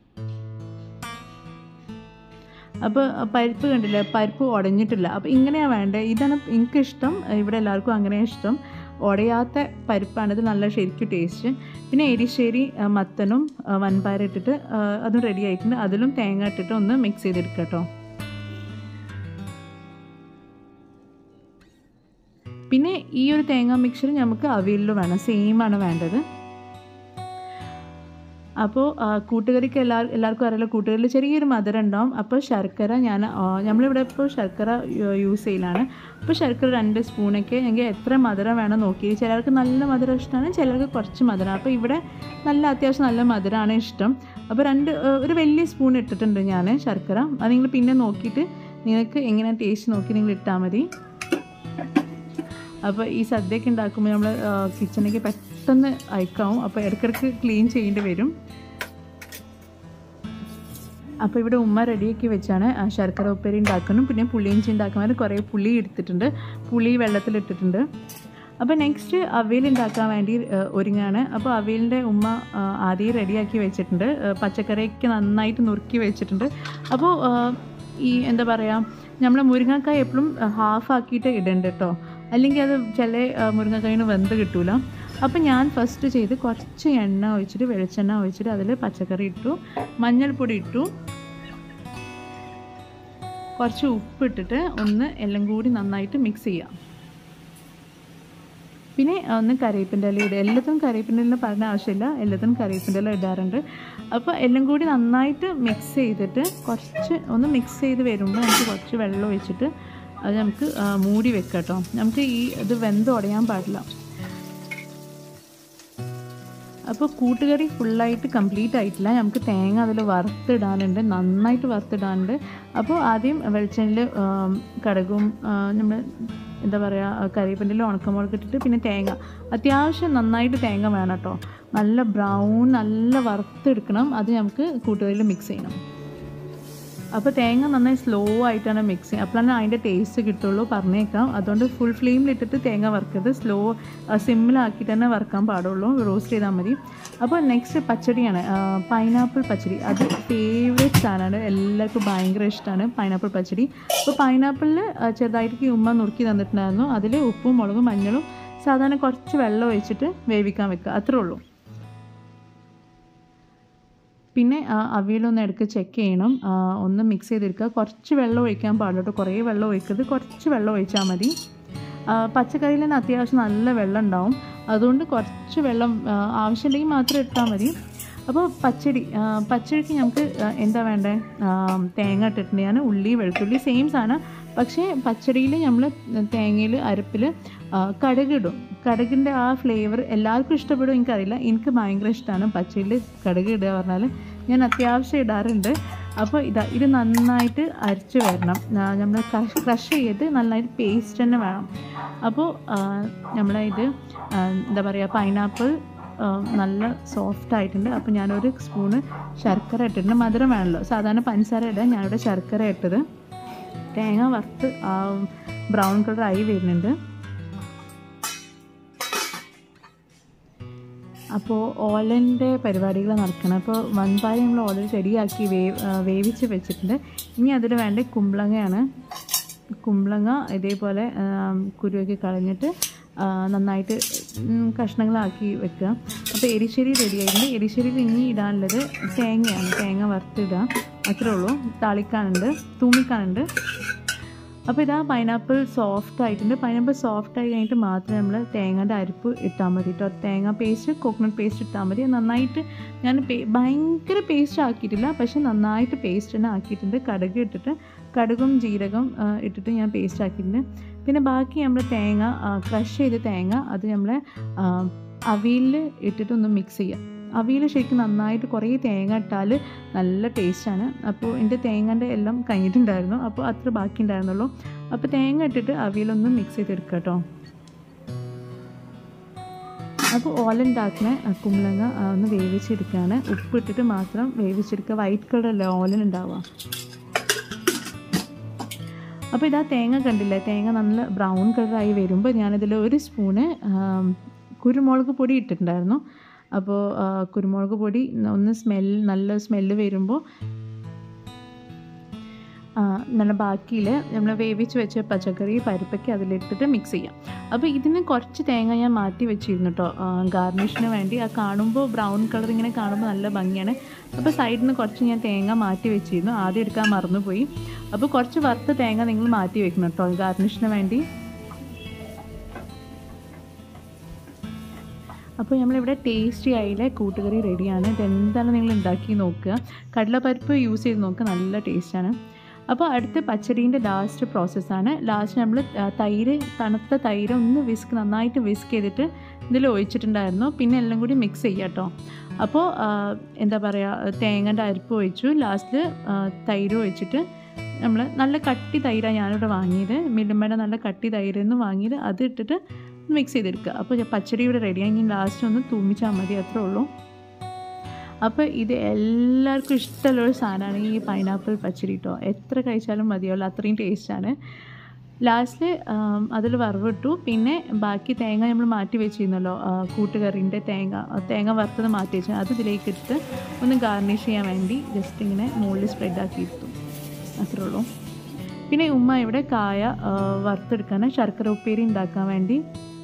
അപ്പോൾ പരിപ്പ് കണ്ടില്ല പരിപ്പ് ഉടഞ്ഞിട്ടില്ല അപ്പോൾ ഇങ്ങനെയാണ് വേണ്ടത് ഇതാണ് എനിക്കിഷ്ടം ഇവിടെ എല്ലാവർക്കും അങ്ങനെയാണ് ഇഷ്ടം ഉടയാത്ത പരിപ്പാണ് ഇത് നല്ല ശരിക്കും ടേസ്റ്റ് പിന്നെ എരിശ്ശേരി ആ, മത്തനും ആ, വൻപയർ ഇട്ടിട്ട് ആ, അതും റെഡി ആയിട്ടുണ്ട് അതിലും തേങ്ങ ഇട്ടിട്ട് ഒന്ന് മിക്സ് ചെയ്തെടുക്കുക കേട്ടോ പിന്നെ ഈ ഒരു തേങ്ങ മിക്സർ നമുക്ക് അവിയലിൽ വേണം സെയിം ആണ് വേണ്ടത് അപ്പോൾ കൂട്ടുകറിക്ക് എല്ലാ എല്ലാവർക്കും അറിയാലോ കൂട്ടുകറിൽ ചെറിയൊരു മധുരം ഉണ്ടാവും അപ്പോൾ ശർക്കര ഞാൻ ആ, നമ്മളിവിടെ ഇപ്പോൾ ശർക്കര യു- യൂസ് ചെയ്യലാണ് അപ്പോൾ ശർക്കര രണ്ട് സ്പൂണൊക്കെ എനിക്ക് എത്ര മധുരം വേണം നോക്കി ചിലർക്ക് നല്ല മധുരം ഇഷ്ടമാണ് ചിലർക്ക് കുറച്ച് മധുരം അപ്പോൾ ഇവിടെ നല്ല അത്യാവശ്യം നല്ല മധുരമാണ് ഇഷ്ടം അപ്പോൾ രണ്ട് ആ, ഒരു വലിയ സ്പൂൺ ഇട്ടിട്ടുണ്ട് ഞാൻ ശർക്കര അത് നിങ്ങൾ പിന്നെ നോക്കിയിട്ട് നിങ്ങൾക്ക് എങ്ങനെ ടേസ്റ്റ് നോക്കി നിങ്ങൾ ഇട്ടാൽ മതി അപ്പോൾ ഈ സദ്യയൊക്കെ ഉണ്ടാക്കുമ്പോൾ നമ്മൾ കിച്ചണിലേക്ക് പെട്ടെന്ന് അയക്കാവും അപ്പോൾ ഇടയ്ക്കിടയ്ക്ക് ക്ലീൻ ചെയ്യേണ്ടി വരും അപ്പോൾ ഇവിടെ ഉമ്മ റെഡിയാക്കി വെച്ചാണ് ആ ശർക്കര ഉപ്പേരി ഉണ്ടാക്കണം പിന്നെ പുളിയിഞ്ചി ഉണ്ടാക്കാൻ വേണ്ടി കുറേ പുളി എടുത്തിട്ടുണ്ട് പുളി വെള്ളത്തിലിട്ടിട്ടുണ്ട് അപ്പോൾ നെക്സ്റ്റ് അവിയൽ ഉണ്ടാക്കാൻ വേണ്ടി ആ, ഒരുങ്ങാണ് അപ്പോൾ അവിയലിൻ്റെ ഉമ്മ ആ, ആദ്യം റെഡിയാക്കി വെച്ചിട്ടുണ്ട് ആ, പച്ചക്കറിയൊക്കെ നന്നായിട്ട് നുറുക്കി വെച്ചിട്ടുണ്ട് അപ്പോൾ ആ, ഈ എന്താ പറയുക നമ്മൾ മുരിങ്ങക്കായ എപ്പോഴും ഹാഫ് ആക്കിയിട്ട് ഇടണ്ട കേട്ടോ അല്ലെങ്കിൽ അത് ചില ആ, മുരിങ്ങക്കായിന് വെന്ത് കിട്ടൂല അപ്പം ഞാൻ ഫസ്റ്റ് ചെയ്ത് കുറച്ച് എണ്ണ ഒഴിച്ചിട്ട് വെളിച്ചെണ്ണ ഒഴിച്ചിട്ട് അതിൽ പച്ചക്കറി ഇട്ടു മഞ്ഞൾപ്പൊടി ഇട്ടു കുറച്ച് ഉപ്പ് ഇട്ടിട്ട് ഒന്ന് എല്ലാം കൂടി നന്നായിട്ട് മിക്സ് ചെയ്യാം പിന്നെ ഒന്ന് കറിവേപ്പിൻ്റെ ഇല ഇടുക എല്ലാത്തിനും കറിവേപ്പിൻ്റെ ഇല പറഞ്ഞ ആവശ്യമില്ല എല്ലാത്തിനും കറിവേപ്പിൻ്റെ ഇല ഇടാറുണ്ട് അപ്പോൾ എല്ലാം കൂടി നന്നായിട്ട് മിക്സ് ചെയ്തിട്ട് കുറച്ച് ഒന്ന് മിക്സ് ചെയ്ത് വരുമ്പോൾ നമുക്ക് കുറച്ച് വെള്ളം ഒഴിച്ചിട്ട് അത് നമുക്ക് ആ, മൂടി വെക്കാം കേട്ടോ നമുക്ക് ഈ ഇത് വെന്ത് ഉടയാൻ പാടില്ല അപ്പോൾ കൂട്ടുകറി ഫുള്ളായിട്ട് കംപ്ലീറ്റ് ആയിട്ടില്ല നമുക്ക് തേങ്ങ അതിൽ വറുത്തിടാനുണ്ട് നന്നായിട്ട് വറുത്തിടാനുണ്ട് അപ്പോൾ ആദ്യം വെളിച്ചെണ്ണയിൽ കടുകും നമ്മൾ എന്താ പറയുക കരിവേപ്പിൻ്റെ ഉണക്കമുളക് ഇട്ടിട്ട് പിന്നെ തേങ്ങ അത്യാവശ്യം നന്നായിട്ട് തേങ്ങ വേണം കേട്ടോ നല്ല ബ്രൗൺ നല്ല വറുത്തെടുക്കണം അത് നമുക്ക് കൂട്ടുകറിയിൽ മിക്സ് ചെയ്യണം അപ്പോൾ തേങ്ങ നന്നായി സ്ലോ ആയിട്ടാണ് മിക്സ് ചെയ്യുക അപ്പോഴാണ് അതിൻ്റെ ടേസ്റ്റ് കിട്ടുള്ളൂ പറഞ്ഞേക്കാം അതുകൊണ്ട് ഫുൾ ഫ്ലെയിമിലിട്ടിട്ട് തേങ്ങ വറുക്കരുത് സ്ലോ സിമ്മിലാക്കിയിട്ട് തന്നെ വറുക്കാൻ പാടുള്ളൂ റോസ്റ്റ് ചെയ്താൽ മതി അപ്പോൾ നെക്സ്റ്റ് പച്ചടിയാണ് പൈനാപ്പിൾ പച്ചടി അത് ഫേവറേറ്റ് സാധനമാണ് എല്ലാവർക്കും ഭയങ്കര ഇഷ്ടമാണ് പൈനാപ്പിൾ പച്ചടി അപ്പോൾ പൈനാപ്പിളിൽ ചെറുതായിട്ട് ഉമ്മ നുറുക്കി തന്നിട്ടുണ്ടായിരുന്നു അതിൽ ഉപ്പും മുളകും മഞ്ഞളും സാധാരണ കുറച്ച് വെള്ളം ഒഴിച്ചിട്ട് വേവിക്കാൻ വെക്കുക അത്രേ ഉള്ളൂ പിന്നെ ആ, അവിയലൊന്ന് ഇടയ്ക്ക് ചെക്ക് ചെയ്യണം ആ, ഒന്ന് മിക്സ് ചെയ്തെടുക്കുക കുറച്ച് വെള്ളം ഒഴിക്കാൻ പാടില്ല കേട്ടോ കുറേ വെള്ളം ഒഴിക്കരുത് കുറച്ച് വെള്ളം ഒഴിച്ചാൽ മതി ആ, പച്ചക്കറിയിൽ തന്നെ അത്യാവശ്യം നല്ല വെള്ളം ഉണ്ടാവും അതുകൊണ്ട് കുറച്ച് വെള്ളം ആ, ആവശ്യമുണ്ടെങ്കിൽ മാത്രം ഇട്ടാൽ മതി അപ്പോൾ പച്ചടി ആ, പച്ചടിക്ക് നമുക്ക് ആ, എന്താ വേണ്ടേ ആ, തേങ്ങ ഇട്ടിട്ടുണ്ട് ഞാൻ ഉള്ളി വെളുത്തുള്ളി സെയിം സാധനം പക്ഷേ പച്ചടിയിൽ നമ്മൾ തേങ്ങയിൽ അരപ്പിൽ കടുകിടും കടുകിൻ്റെ ആ ഫ്ലേവർ എല്ലാവർക്കും ഇഷ്ടപ്പെടും എനിക്കറിയില്ല എനിക്ക് ഭയങ്കര ഇഷ്ടമാണ് പച്ചയിൽ കടുക് ഇടുക പറഞ്ഞാൽ ഞാൻ അത്യാവശ്യം ഇടാറുണ്ട് അപ്പോൾ ഇതാ ഇത് നന്നായിട്ട് അരച്ച് വരണം നമ്മൾ ക്രഷ് ചെയ്ത് നന്നായിട്ട് പേസ്റ്റ് തന്നെ വേണം അപ്പോൾ നമ്മളെ ഇത് ആ, എന്താ പറയുക പൈനാപ്പിൾ നല്ല സോഫ്റ്റ് ആയിട്ടുണ്ട് അപ്പോൾ ഞാനൊരു സ്പൂണ് ശർക്കര ഇട്ടിട്ടുണ്ട് മധുരം വേണമല്ലോ സാധാരണ പഞ്ചസാര ഇടാൻ ഞാനിവിടെ ശർക്കര ഇട്ടത് തേങ്ങ വറുത്ത് ബ്രൗൺ കളർ ആയി വരുന്നുണ്ട് അപ്പോൾ ഓലൻ്റെ പരിപാടികൾ നടക്കണം അപ്പോൾ വൻപായ നമ്മൾ ഓൾറെഡി റെഡിയാക്കി വേവ് ആ, വേവിച്ച് വെച്ചിട്ടുണ്ട് ഇനി അതിൽ വേണ്ട കുമ്പളങ്ങയാണ് കുമ്പളങ്ങ ഇതേപോലെ ആ, കുരുവൊക്കെ കളഞ്ഞിട്ട് ആ, നന്നായിട്ട് ഉം, കഷ്ണങ്ങളാക്കി വെക്കുക അപ്പോൾ എരിശ്ശേരി റെഡി ആയിട്ടുണ്ട് എരിശ്ശേരിയിൽ ഇനി ഇടാനുള്ളത് തേങ്ങയാണ് തേങ്ങ വറുത്തിടുക അത്രേ ഉള്ളൂ താളിക്കാനുണ്ട് തൂമിക്കാനുണ്ട് അപ്പോൾ ഇതാ പൈനാപ്പിൾ സോഫ്റ്റ് ആയിട്ടുണ്ട് പൈനാപ്പിൾ സോഫ്റ്റ് ആയി കഴിഞ്ഞിട്ട് മാത്രമേ നമ്മൾ തേങ്ങയുടെ അരിപ്പ് ഇട്ടാൽ മതി കേട്ടോ തേങ്ങ പേസ്റ്റ് കോക്കനട്ട് പേസ്റ്റ് ഇട്ടാൽ മതി നന്നായിട്ട് ഞാൻ പേ ഭയങ്കര പേസ്റ്റ് ആക്കിയിട്ടില്ല പക്ഷെ നന്നായിട്ട് പേസ്റ്റ് തന്നെ ആക്കിയിട്ടുണ്ട് കടുക് ഇട്ടിട്ട് കടുകും ജീരകം ആ, ഇട്ടിട്ട് ഞാൻ പേസ്റ്റ് ആക്കിയിട്ടുണ്ട് പിന്നെ ബാക്കി നമ്മൾ തേങ്ങ ക്രഷ് ചെയ്ത തേങ്ങ അത് നമ്മൾ അവിയിൽ ഇട്ടിട്ട് ഒന്ന് മിക്സ് ചെയ്യുക അവിയിൽ ശരിക്കും നന്നായിട്ട് കുറേ തേങ്ങ ഇട്ടാൽ നല്ല ടേസ്റ്റാണ് അപ്പോൾ എൻ്റെ തേങ്ങൻ്റെ എല്ലാം കഴിഞ്ഞിട്ടുണ്ടായിരുന്നു അപ്പോൾ അത്ര ബാക്കി ഉണ്ടായിരുന്നുള്ളൂ അപ്പോൾ തേങ്ങ ഇട്ടിട്ട് അവിയലൊന്ന് മിക്സ് ചെയ്തെടുക്കുക കേട്ടോ അപ്പോൾ ഓലനുണ്ടാക്കുന്ന കുമ്പളങ്ങ ആ, ഒന്ന് വേവിച്ചെടുക്കുകയാണ് ഉപ്പിട്ടിട്ട് മാത്രം വേവിച്ചെടുക്കുക വൈറ്റ് കളറല്ലേ ഓലൻ ഉണ്ടാവുക അപ്പോൾ ഇതാ തേങ്ങ കണ്ടില്ലേ തേങ്ങ നല്ല ബ്രൗൺ കളറായി വരുമ്പോൾ ഞാനിതിൽ ഒരു സ്പൂണ് ആം, കുരുമുളക് പൊടി ഇട്ടിട്ടുണ്ടായിരുന്നു അപ്പോൾ ആ, കുരുമുളക് പൊടി ഒന്ന് സ്മെൽ നല്ല സ്മെല്ല് വരുമ്പോൾ ആ, നല്ല ബാക്കിയിൽ നമ്മൾ വേവിച്ച് വെച്ച പച്ചക്കറി പരിപ്പൊക്കെ അതിലിട്ടിട്ട് മിക്സ് ചെയ്യാം അപ്പോൾ ഇതിന് കുറച്ച് തേങ്ങ ഞാൻ മാറ്റി വെച്ചിരുന്നു കേട്ടോ ഗാർണിഷിന് വേണ്ടി ആ കാണുമ്പോൾ ബ്രൗൺ കളർ ഇങ്ങനെ കാണുമ്പോൾ നല്ല ഭംഗിയാണ് അപ്പോൾ സൈഡിൽ നിന്ന് കുറച്ച് ഞാൻ തേങ്ങ മാറ്റി വെച്ചിരുന്നു ആദ്യം എടുക്കാൻ മറന്നുപോയി അപ്പോൾ കുറച്ച് വറുത്ത തേങ്ങ നിങ്ങൾ മാറ്റി വെക്കണം കേട്ടോ ഗാർണിഷിന് വേണ്ടി അപ്പോൾ നമ്മളിവിടെ ടേസ്റ്റി ആയില്ലേ കൂട്ടുകറി റെഡിയാണ് ഇതെന്താണ് നിങ്ങൾ ഉണ്ടാക്കി നോക്കുക കടലപ്പരിപ്പ് യൂസ് ചെയ്ത് നോക്കുക നല്ല ടേസ്റ്റാണ് അപ്പോൾ അടുത്ത പച്ചടീൻ്റെ ലാസ്റ്റ് പ്രോസസ്സാണ് ലാസ്റ്റ് നമ്മൾ തൈര് തണുത്ത തൈര് ഒന്ന് വിസ്ക് നന്നായിട്ട് വിസ്ക് ചെയ്തിട്ട് ഇതിൽ ഒഴിച്ചിട്ടുണ്ടായിരുന്നു പിന്നെ എല്ലാം കൂടി മിക്സ് ചെയ്യാം കേട്ടോ അപ്പോൾ ആ, എന്താ പറയുക തേങ്ങൻ്റെ അരിപ്പ് ഒഴിച്ചു ലാസ്റ്റിൽ തൈര് ഒഴിച്ചിട്ട് നമ്മൾ നല്ല കട്ടി തൈരാണ് ഞാനിവിടെ വാങ്ങിയത് മിൽമയുടെ നല്ല കട്ടി തൈരിൽ നിന്ന് വാങ്ങിയത് അത് ഇട്ടിട്ട് മിക്സ് ചെയ്തെടുക്കുക അപ്പോൾ പച്ചടി ഇവിടെ റെഡിയായി ഇനി ലാസ്റ്റ് ഒന്ന് തൂമിച്ചാൽ മതി അത്രേ ഉള്ളൂ അപ്പോൾ ഇത് എല്ലാവർക്കും ഇഷ്ടമുള്ള ഒരു സാധനമാണ് ഈ പൈനാപ്പിൾ പച്ചടി കേട്ടോ എത്ര കഴിച്ചാലും മതിയല്ലോ അത്രയും ടേസ്റ്റാണ് ലാസ്റ്റ് അതിൽ വറവിട്ടു പിന്നെ ബാക്കി തേങ്ങ നമ്മൾ മാറ്റി വെച്ചിരുന്നല്ലോ ആ, കൂട്ടുകറിൻ്റെ തേങ്ങ ആ, തേങ്ങ വറുത്തത് മാറ്റി വെച്ചാൽ അത് ഇതിലേക്ക് ഇട്ട് ഒന്ന് ഗാർണിഷ് ചെയ്യാൻ വേണ്ടി ജസ്റ്റ് ഇങ്ങനെ മുകളിൽ സ്പ്രെഡ് ആക്കി ഇരുത്തും അത്രേ ഉള്ളൂ പിന്നെ ഉമ്മ ഇവിടെ കായ ആ, വറുത്തെടുക്കാൻ ശർക്കര ഉപ്പേരി ഉണ്ടാക്കാൻ വേണ്ടി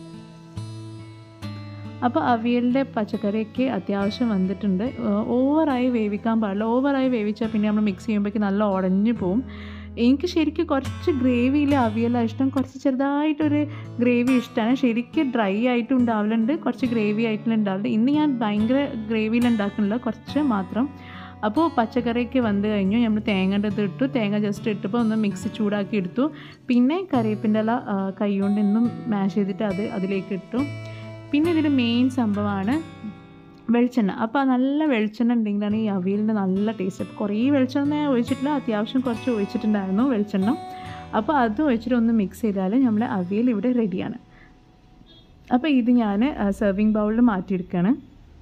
അപ്പോൾ അവിയലിൻ്റെ പച്ചക്കറിയൊക്കെ അത്യാവശ്യം വന്നിട്ടുണ്ട് ഏഹ് ഓവറായി വേവിക്കാൻ പാടില്ല ഓവറായി വേവിച്ചാൽ പിന്നെ നമ്മൾ മിക്സ് ചെയ്യുമ്പോഴേക്ക് നല്ല ഉടഞ്ഞു പോവും എനിക്ക് ശരിക്കും കുറച്ച് ഗ്രേവിയിൽ അവിയലാണ് ഇഷ്ടം കുറച്ച് ചെറുതായിട്ടൊരു ഗ്രേവി ഇഷ്ടമാണ് ശരിക്കും ഡ്രൈ ആയിട്ടും ഉണ്ടാവലുണ്ട് കുറച്ച് ഗ്രേവി ആയിട്ടും ഉണ്ടാവലുണ്ട് ഇന്ന് ഞാൻ ഭയങ്കര ഗ്രേവിയിൽ ഉണ്ടാക്കുന്നില്ല കുറച്ച് മാത്രം അപ്പോൾ പച്ചക്കറിയൊക്കെ വന്നു കഴിഞ്ഞു നമ്മൾ തേങ്ങയുടെ ഇത് ഇട്ടു തേങ്ങ ജസ്റ്റ് ഇട്ടപ്പോൾ ഒന്ന് മിക്സി ചൂടാക്കി എടുത്തു പിന്നെ കറിവേപ്പിൻ്റെ ഇല ആ, കൈ കൊണ്ട് ഇന്നും മാഷ് ചെയ്തിട്ട് അത് അതിലേക്ക് ഇട്ടു പിന്നെ ഇതിൽ മെയിൻ സംഭവമാണ് വെളിച്ചെണ്ണ അപ്പോൾ നല്ല വെളിച്ചെണ്ണ ഉണ്ടെങ്കിലാണ് ഈ അവിയലിൻ്റെ നല്ല ടേസ്റ്റ് അപ്പോൾ കുറേ വെളിച്ചെണ്ണ ഞാൻ ഒഴിച്ചിട്ടില്ല അത്യാവശ്യം കുറച്ച് ഒഴിച്ചിട്ടുണ്ടായിരുന്നു വെളിച്ചെണ്ണ അപ്പോൾ അത് ഒഴിച്ചിട്ട് ഒന്ന് മിക്സ് ചെയ്താൽ നമ്മുടെ അവിയൽ ഇവിടെ റെഡിയാണ് അപ്പോൾ ഇത് ഞാൻ സെർവിങ് ബൗളിൽ മാറ്റിയെടുക്കുകയാണ്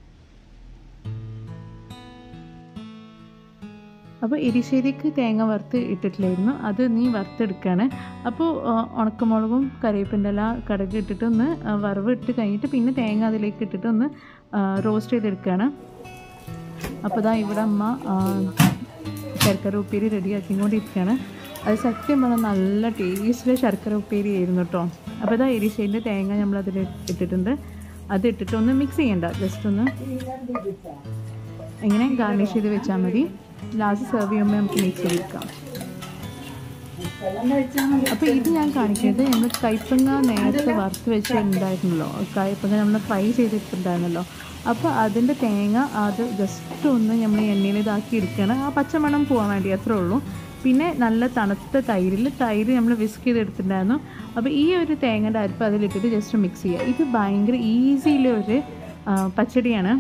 അപ്പോൾ എരിശ്ശേരിക്ക് തേങ്ങ വറുത്ത് ഇട്ടിട്ടില്ലായിരുന്നു അത് നീ വറുത്തെടുക്കുകയാണ് അപ്പോൾ ആ, ഉണക്കമുളകും കറിവേപ്പിൻ്റെ ഇല കടുക് ഇട്ടിട്ട് ഒന്ന് ആ, വറവ് ഇട്ട് കഴിഞ്ഞിട്ട് പിന്നെ തേങ്ങ അതിലേക്ക് ഇട്ടിട്ട് ഒന്ന് റോസ്റ്റ് ചെയ്തെടുക്കുകയാണ് അപ്പോൾ ഇതാ ഇവിടെ അമ്മ ആ, ശർക്കര ഉപ്പേരി റെഡിയാക്കിക്കൊണ്ടിരിക്കുകയാണ് അത് സത്യം പറഞ്ഞാൽ നല്ല ടേസ്റ്റിലെ ശർക്കര ഉപ്പേരി ആയിരുന്നു കേട്ടോ അപ്പോൾ ഇതാ എരിശ്ശേരിൻ്റെ തേങ്ങ നമ്മൾ അതിൽ ഇട്ടിട്ടുണ്ട് അത് ഇട്ടിട്ട് ഒന്ന് മിക്സ് ചെയ്യണ്ട ജസ്റ്റ് ഒന്ന് ഇങ്ങനെ ഗാർണിഷ് ചെയ്ത് വെച്ചാൽ മതി ലാസ്റ്റ് സെർവ് ചെയ്യുമ്പോൾ നമുക്ക് മിക്സ് ചെയ്തെടുക്കാം അപ്പോൾ ഇത് ഞാൻ കാണിക്കുന്നത് നമ്മൾ കൈപ്പങ്ങ നേരത്തെ വറുത്ത് വെച്ചിട്ടുണ്ടായിരുന്നല്ലോ കൈപ്പങ്ങ നമ്മൾ ഫ്രൈ ചെയ്തിട്ടുണ്ടായിരുന്നല്ലോ അപ്പോൾ അതിൻ്റെ തേങ്ങ അത് ജസ്റ്റ് ഒന്ന് നമ്മൾ എണ്ണയിൽ ഇതാക്കി എടുക്കുകയാണ് ആ പച്ചമണം പോകാൻ വേണ്ടി അത്രേ ഉള്ളൂ പിന്നെ നല്ല തണുത്ത തൈരിൽ തൈര് നമ്മൾ വിസ്ക് ചെയ്തെടുത്തിട്ടുണ്ടായിരുന്നു അപ്പോൾ ഈ ഒരു തേങ്ങയുടെ അരിപ്പ് അതിലിട്ടിട്ട് ജസ്റ്റ് മിക്സ് ചെയ്യുക ഇത് ഭയങ്കര ഈസിയിലെ ഒരു ആ, പച്ചടിയാണ്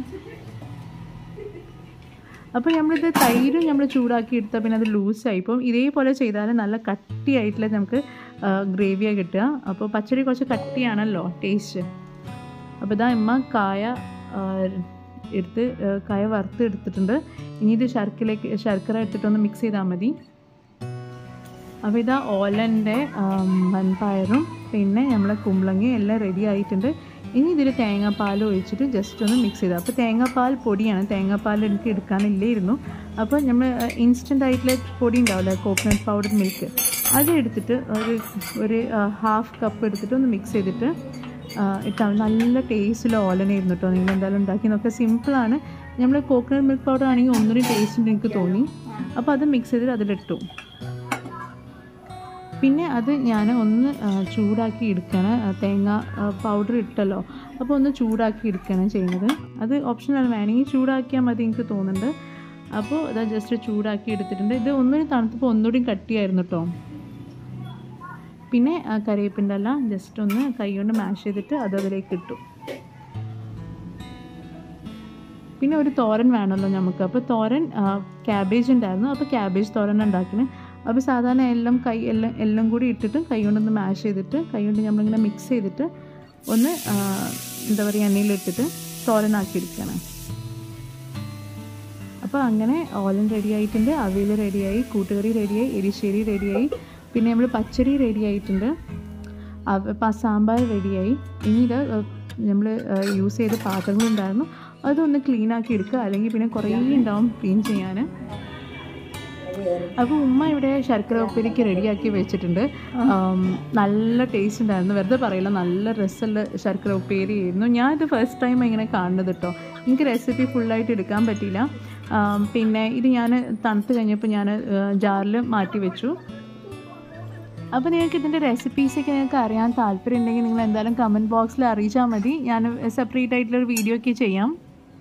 അപ്പോൾ നമ്മളിത് തൈരും നമ്മൾ ചൂടാക്കി എടുത്താൽ പിന്നെ അത് ലൂസായി ഇപ്പം ഇതേപോലെ ചെയ്താൽ നല്ല കട്ടിയായിട്ടുള്ള നമുക്ക് ഗ്രേവിയാണ് കിട്ടുക അപ്പോൾ പച്ചടി കുറച്ച് കട്ടിയാണല്ലോ ടേസ്റ്റ് അപ്പോൾ ഇതാ ഇമ്മ കായ ആ, എടുത്ത് ആ, കായ വറുത്ത് എടുത്തിട്ടുണ്ട് ഇനി ഇത് ശർക്കരയിലേക്ക് ശർക്കര ഇട്ടിട്ടൊന്ന് മിക്സ് ചെയ്താൽ മതി അപ്പോൾ ഇതാ ഓലൻ്റെ വൻപയറും പിന്നെ നമ്മളെ കുമ്പളങ്ങയും എല്ലാം റെഡി ആയിട്ടുണ്ട് ഇനി ഇതിൽ തേങ്ങാപ്പാൽ ഒഴിച്ചിട്ട് ജസ്റ്റ് ഒന്ന് മിക്സ് ചെയ്താൽ അപ്പോൾ തേങ്ങാപ്പാൽ പൊടിയാണ് തേങ്ങാപ്പാൽ എനിക്ക് എടുക്കാനില്ലായിരുന്നു അപ്പോൾ നമ്മൾ ഇൻസ്റ്റൻ്റ് ആയിട്ടുള്ള പൊടി ഉണ്ടാവില്ല കോക്കനട്ട് പൗഡർ മിൽക്ക് അത് എടുത്തിട്ട് ഒരു ഒരു ഹാഫ് കപ്പ് എടുത്തിട്ട് ഒന്ന് മിക്സ് ചെയ്തിട്ട് ആ, ഇട്ടാൽ നല്ല ടേസ്റ്റിൽ ഓലനായിരുന്നു കേട്ടോ നിങ്ങൾ എന്തായാലും ഉണ്ടാക്കി നോക്കുക സിമ്പിളാണ് നമ്മൾ കോക്കനട്ട് മിൽക്ക് പൗഡർ ആണെങ്കിൽ ഒന്നുകൂടി ടേസ്റ്റ് ഉണ്ട് എനിക്ക് തോന്നി അപ്പോൾ അത് മിക്സ് ചെയ്തിട്ട് അതിലിട്ടു പിന്നെ അത് ഞാൻ ഒന്ന് ആ, ചൂടാക്കി എടുക്കണം ആ, തേങ്ങ പൗഡർ ഇട്ടല്ലോ അപ്പോൾ ഒന്ന് ചൂടാക്കി എടുക്കുകയാണ് ചെയ്യുന്നത് അത് ഓപ്ഷനൽ വേണമെങ്കിൽ ചൂടാക്കിയാൽ മതി എനിക്ക് തോന്നുന്നുണ്ട് അപ്പോൾ അത് ജസ്റ്റ് ചൂടാക്കി എടുത്തിട്ടുണ്ട് ഇത് ഒന്നുകൂടി തണുത്തപ്പോൾ ഒന്നുകൂടി കട്ടിയായിരുന്നു കേട്ടോ പിന്നെ ആ കറിവേപ്പിൻ്റെ ഇല ജസ്റ്റ് ഒന്ന് കൈ കൊണ്ട് മാഷ് ചെയ്തിട്ട് അത് അതിലേക്ക് ഇട്ടു പിന്നെ ഒരു തോരൻ വേണമല്ലോ നമുക്ക് അപ്പോൾ തോരൻ ക്യാബേജ് ഉണ്ടായിരുന്നു അപ്പോൾ ക്യാബേജ് തോരൻ ഉണ്ടാക്കിന് അപ്പോൾ സാധാരണ എല്ലാം കൈ എല്ലാം എല്ലാം കൂടി ഇട്ടിട്ട് കൈ കൊണ്ടൊന്ന് മാഷ് ചെയ്തിട്ട് കൈ കൊണ്ട് നമ്മളിങ്ങനെ മിക്സ് ചെയ്തിട്ട് ഒന്ന് ആ, എന്താ പറയുക എണ്ണയിലിട്ടിട്ട് തോരനാക്കി എടുക്കുകയാണ് അപ്പോൾ അങ്ങനെ ഓലൻ റെഡി ആയിട്ടുണ്ട് അവിയൽ റെഡിയായി കൂട്ടുകറി റെഡിയായി എരിശ്ശേരി റെഡിയായി പിന്നെ നമ്മൾ പച്ചടി റെഡി ആയിട്ടുണ്ട് അവ- പ- സാമ്പാർ റെഡിയായി ഇനി ഇത് നമ്മൾ യൂസ് ചെയ്ത പാത്രങ്ങളുണ്ടായിരുന്നു അതൊന്ന് ക്ലീൻ ആക്കി എടുക്കുക അല്ലെങ്കിൽ പിന്നെ കുറേ ഉണ്ടാവും ക്ലീൻ ചെയ്യാൻ അപ്പോൾ ഉമ്മ ഇവിടെ ശർക്കര ഉപ്പേരിക്ക് റെഡിയാക്കി വെച്ചിട്ടുണ്ട് ആം, നല്ല ടേസ്റ്റ് ഉണ്ടായിരുന്നു വെറുതെ പറയില്ല നല്ല രസമുള്ള ശർക്കര ഉപ്പേരി ആയിരുന്നു ഞാൻ ഇത് ഫസ്റ്റ് ടൈം ഇങ്ങനെ കാണുന്നത് കേട്ടോ എനിക്ക് റെസിപ്പി ഫുള്ളായിട്ട് എടുക്കാൻ പറ്റിയില്ല ആം, പിന്നെ ഇത് ഞാൻ തണുത്ത് കഴിഞ്ഞപ്പോൾ ഞാൻ ജാറിൽ മാറ്റി വെച്ചു അപ്പോൾ നിങ്ങൾക്ക് ഇതിൻ്റെ റെസിപ്പീസൊക്കെ നിങ്ങൾക്ക് അറിയാൻ താല്പര്യം ഉണ്ടെങ്കിൽ നിങ്ങൾ എന്തായാലും കമൻറ്റ് ബോക്സിൽ അറിയിച്ചാൽ മതി ഞാൻ സെപ്പറേറ്റ് ആയിട്ടുള്ളൊരു വീഡിയോ ഒക്കെ ചെയ്യാം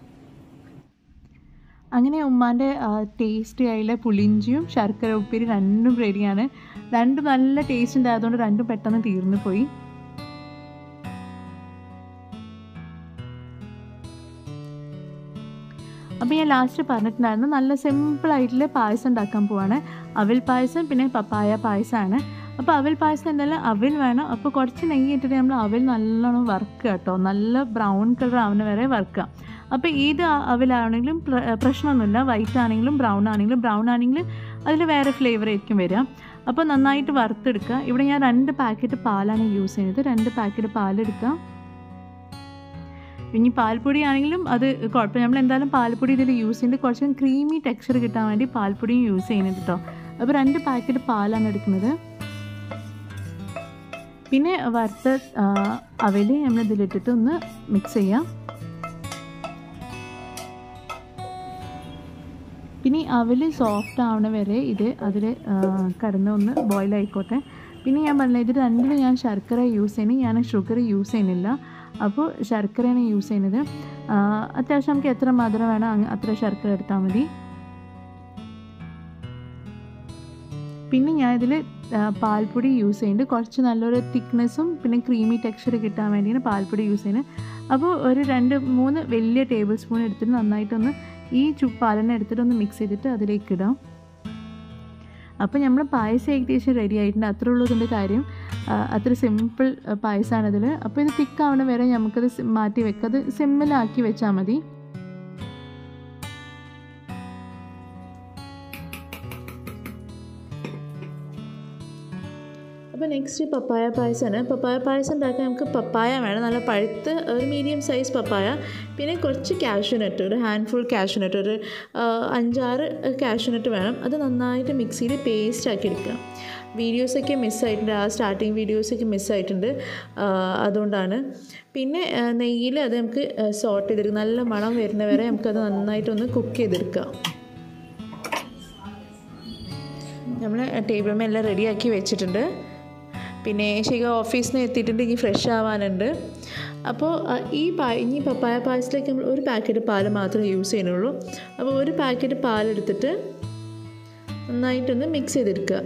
അങ്ങനെ ഉമ്മാൻ്റെ ടേസ്റ്റി ആയിട്ടുള്ള പുളിഞ്ചിയും ശർക്കര ഉപ്പേരി രണ്ടും റെഡിയാണ് രണ്ടും നല്ല ടേസ്റ്റ് ഉണ്ടായതുകൊണ്ട് രണ്ടും പെട്ടെന്ന് തീർന്നു പോയി അപ്പോൾ ഞാൻ ലാസ്റ്റ് പറഞ്ഞിട്ടുണ്ടായിരുന്നു നല്ല സിമ്പിൾ ആയിട്ടുള്ള പായസം ഉണ്ടാക്കാൻ പോവാണ് അവൽ പായസം പിന്നെ പപ്പായ പായസമാണ് അപ്പോൾ അവൽ പായസം എന്തായാലും അവൽ വേണം അപ്പോൾ കുറച്ച് നെയ്യ് ഇട്ടിട്ട് നമ്മൾ അവൽ നല്ലോണം വറുക്കുക കേട്ടോ നല്ല ബ്രൗൺ കളർ ആവുന്ന വരെ വറുക്കുക അപ്പോൾ ഏത് അ- അവലാണെങ്കിലും പ്ര- പ്രശ്നമൊന്നുമില്ല വൈറ്റ് ആണെങ്കിലും ബ്രൗൺ ആണെങ്കിലും ബ്രൗൺ ആണെങ്കിൽ അതിൽ വേറെ ഫ്ലേവർ ആയിരിക്കും വരിക അപ്പോൾ നന്നായിട്ട് വറുത്തെടുക്കുക ഇവിടെ ഞാൻ രണ്ട് പാക്കറ്റ് പാലാണ് യൂസ് ചെയ്യുന്നത് രണ്ട് പാക്കറ്റ് പാലെടുക്കുക ഇനി പാൽപ്പൊടി ആണെങ്കിലും അത് കുഴപ്പമില്ല നമ്മൾ എന്തായാലും പാൽപ്പൊടി ഇതിൽ യൂസ് ചെയ്യുന്നത് കുറച്ചും ക്രീമി ടെക്സ്ചർ കിട്ടാൻ വേണ്ടി പാൽപ്പൊടിയും യൂസ് ചെയ്യുന്നത് കേട്ടോ അപ്പോൾ രണ്ട് പാക്കറ്റ് പാലാണ് എടുക്കുന്നത് പിന്നെ വറുത്ത അവൽ നമ്മൾ ഇതിലിട്ടിട്ട് ഒന്ന് മിക്സ് ചെയ്യാം പിന്നെ അവൽ സോഫ്റ്റ് ആവണ വരെ ഇത് അതിൽ കടന്ന് ഒന്ന് ബോയിൽ ആയിക്കോട്ടെ പിന്നെ ഞാൻ പറഞ്ഞില്ല ഇതിൽ രണ്ടിലും ഞാൻ ശർക്കര യൂസ് ചെയ്യുന്നത് ഞാൻ ഷുഗർ യൂസ് ചെയ്യുന്നില്ല അപ്പോൾ ശർക്കരയാണ് യൂസ് ചെയ്യുന്നത് അത്യാവശ്യം നമുക്ക് എത്ര മധുരം വേണം അത്ര ശർക്കര എടുത്താൽ മതി പിന്നെ ഞാൻ ഇതിൽ പാൽപ്പൊടി യൂസ് ചെയ്യുന്നുണ്ട് കുറച്ച് നല്ലൊരു തിക്നെസ്സും പിന്നെ ക്രീമി ടെക്സ്ചർ കിട്ടാൻ വേണ്ടിയാണ് പാൽപ്പൊടി യൂസ് ചെയ്യുന്നത് അപ്പോൾ ഒരു രണ്ട് മൂന്ന് വലിയ ടേബിൾ സ്പൂൺ എടുത്തിട്ട് നന്നായിട്ടൊന്ന് ഈ ചു പാലിനെ എടുത്തിട്ട് ഒന്ന് മിക്സ് ചെയ്തിട്ട് അതിലേക്ക് ഇടാം അപ്പോൾ നമ്മൾ പായസം ഏകദേശം റെഡി ആയിട്ടുണ്ട് അത്ര ഉള്ളതിൻ്റെ കാര്യം അത്ര സിമ്പിൾ പായസമാണിതിൽ അപ്പോൾ ഇത് തിക്കാവണ വരെ നമുക്കത് മാറ്റി വെക്കാം അത് സിമ്മിലാക്കി വെച്ചാൽ മതി അപ്പോൾ നെക്സ്റ്റ് പപ്പായ പായസമാണ് പപ്പായ പായസം ഉണ്ടാക്കാൻ നമുക്ക് പപ്പായ വേണം നല്ല പഴുത്ത് ഒരു മീഡിയം സൈസ് പപ്പായ പിന്നെ കുറച്ച് കാഷ്യൂനട്ട് ഒരു ഹാൻഡ് ഫുൾ കാഷ്യൂനട്ട് ഒരു അഞ്ചാറ് കാഷ്യൂനട്ട് വേണം അത് നന്നായിട്ട് മിക്സിയിൽ പേസ്റ്റ് ആക്കി എടുക്കുക വീഡിയോസൊക്കെ മിസ്സായിട്ടുണ്ട് ആ സ്റ്റാർട്ടിങ് വീഡിയോസൊക്കെ മിസ്സായിട്ടുണ്ട് അതുകൊണ്ടാണ് പിന്നെ നെയ്യിൽ അത് നമുക്ക് സോട്ട് ചെയ്തെടുക്കുക നല്ല മണം വരുന്നവരെ നമുക്കത് നന്നായിട്ടൊന്ന് കുക്ക് ചെയ്തെടുക്കാം നമ്മൾ ടേബിൾ മേലെല്ലാം റെഡിയാക്കി വെച്ചിട്ടുണ്ട് പിന്നെ ശരിക ഓഫീസിൽ നിന്ന് എത്തിയിട്ടുണ്ട് ഇനി ഫ്രഷ് ആവാനുണ്ട് അപ്പോൾ ഈ പാ ഇനി പപ്പായ പായസത്തിലേക്ക് നമ്മൾ ഒരു പാക്കറ്റ് പാൽ മാത്രമേ യൂസ് ചെയ്യുന്നുള്ളൂ അപ്പോൾ ഒരു പാക്കറ്റ് പാലെടുത്തിട്ട് നന്നായിട്ടൊന്ന് മിക്സ് ചെയ്തെടുക്കുക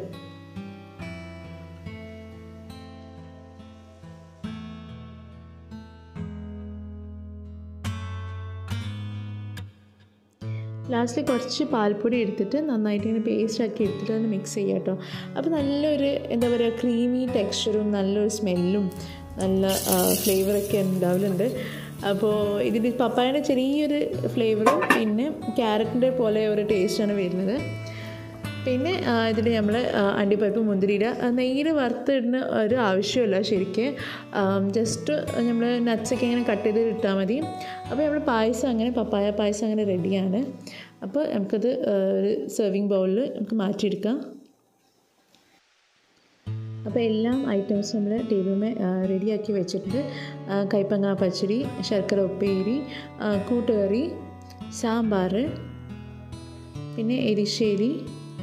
ലാസ്റ്റിൽ കുറച്ച് പാൽപ്പൊടി എടുത്തിട്ട് നന്നായിട്ട് ഇങ്ങനെ പേസ്റ്റ് ആക്കി എടുത്തിട്ട് ഒന്ന് മിക്സ് ചെയ്യുക കേട്ടോ അപ്പോൾ നല്ലൊരു എന്താ പറയുക ക്രീമി ടെക്സ്ചറും നല്ലൊരു സ്മെല്ലും നല്ല ഫ്ലേവറൊക്കെ ഉണ്ടാവലുണ്ട് അപ്പോൾ ഇതിൽ പപ്പായയുടെ ചെറിയൊരു ഫ്ലേവറും പിന്നെ ക്യാരറ്റിൻ്റെ പോലെ ഒരു ടേസ്റ്റാണ് വരുന്നത് പിന്നെ ഇതിൽ നമ്മൾ അണ്ടിപ്പരിപ്പ് മുന്തിരിയിടുക നെയ്യിൽ വറുത്തിടുന്ന ഒരു ആവശ്യമില്ല ശരിക്ക് ജസ്റ്റ് നമ്മൾ നട്ട്സൊക്കെ ഇങ്ങനെ കട്ട് ചെയ്ത് ഇട്ടാൽ മതി അപ്പോൾ നമ്മൾ പായസം അങ്ങനെ പപ്പായ പായസം അങ്ങനെ റെഡിയാണ് അപ്പോൾ നമുക്കത് ഒരു സെർവിങ് ബൗളിൽ നമുക്ക് മാറ്റിയെടുക്കാം അപ്പോൾ എല്ലാം ഐറ്റംസ് നമ്മൾ ടേബിളിൽ റെഡിയാക്കി വെച്ചിട്ടുണ്ട് കൈപ്പങ്ങ പച്ചടി ശർക്കര ഉപ്പേരി കൂട്ടുകറി സാമ്പാർ പിന്നെ എരിശ്ശേരി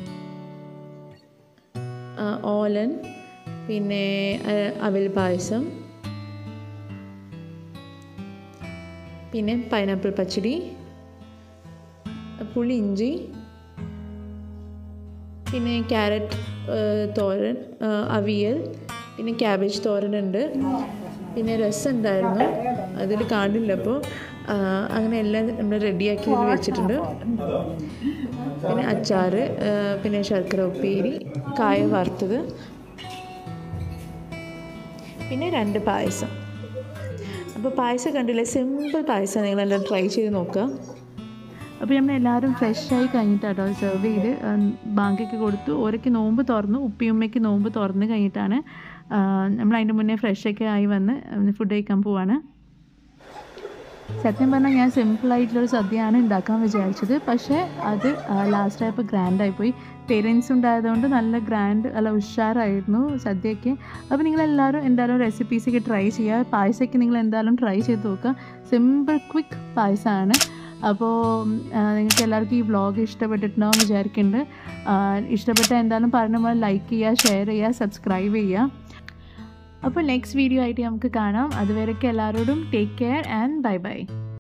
ഓലൻ പിന്നെ അവൽ പായസം പിന്നെ പൈനാപ്പിൾ പച്ചടി പുളിയിഞ്ചി പിന്നെ ക്യാരറ്റ് തോരൻ അവിയൽ പിന്നെ ക്യാബേജ് തോരൻ ഉണ്ട് പിന്നെ രസം ഉണ്ടായിരുന്നു അതിൽ കാണില്ല അപ്പോൾ അങ്ങനെ എല്ലാം നമ്മൾ റെഡിയാക്കി വെച്ചിട്ടുണ്ട് പിന്നെ അച്ചാർ പിന്നെ ശർക്കര ഉപ്പേരി കായ വറുത്തത് പിന്നെ രണ്ട് പായസം അപ്പോൾ പായസം കണ്ടില്ലേ സിമ്പിൾ പായസം നിങ്ങളെല്ലാം ട്രൈ ചെയ്ത് നോക്കുക അപ്പോൾ നമ്മൾ എല്ലാവരും ഫ്രഷായി കഴിഞ്ഞിട്ടാട്ടോ സെർവ് ചെയ്ത് ബാങ്കൊക്കെ കൊടുത്തു ഓരൊക്കെ നോമ്പ് തുറന്നു ഉപ്പിയുമ്മയ്ക്ക് നോമ്പ് തുറന്ന് കഴിഞ്ഞിട്ടാണ് നമ്മൾ അതിൻ്റെ മുന്നേ ഫ്രഷൊക്കെ ആയി വന്ന് ഫുഡ് കഴിക്കാൻ പോവാണ് സത്യം പറഞ്ഞാൽ ഞാൻ സിമ്പിളായിട്ടുള്ളൊരു സദ്യയാണ് ഉണ്ടാക്കാൻ വിചാരിച്ചത് പക്ഷേ അത് ലാസ്റ്റായപ്പോൾ ഗ്രാൻഡായിപ്പോയി പേരൻസ് ഉണ്ടായതുകൊണ്ട് നല്ല ഗ്രാൻഡ് അല്ല ഉഷാറായിരുന്നു സദ്യയൊക്കെ അപ്പോൾ നിങ്ങളെല്ലാവരും എന്തായാലും റെസിപ്പീസൊക്കെ ട്രൈ ചെയ്യുക പായസമൊക്കെ നിങ്ങൾ എന്തായാലും ട്രൈ ചെയ്ത് നോക്കുക സിമ്പിൾ ക്വിക്ക് പായസമാണ് അപ്പോൾ നിങ്ങൾക്ക് എല്ലാവർക്കും ഈ വ്ളോഗ് ഇഷ്ടപ്പെട്ടിട്ടുണ്ടാവും വിചാരിക്കുന്നുണ്ട് ഇഷ്ടപ്പെട്ട എന്തായാലും പറഞ്ഞ പോലെ ലൈക്ക് ചെയ്യുക ഷെയർ ചെയ്യുക സബ്സ്ക്രൈബ് ചെയ്യുക അപ്പോൾ നെക്സ്റ്റ് വീഡിയോ ആയിട്ട് നമുക്ക് കാണാം അതുവരെയൊക്കെ എല്ലാവരോടും take care and bye by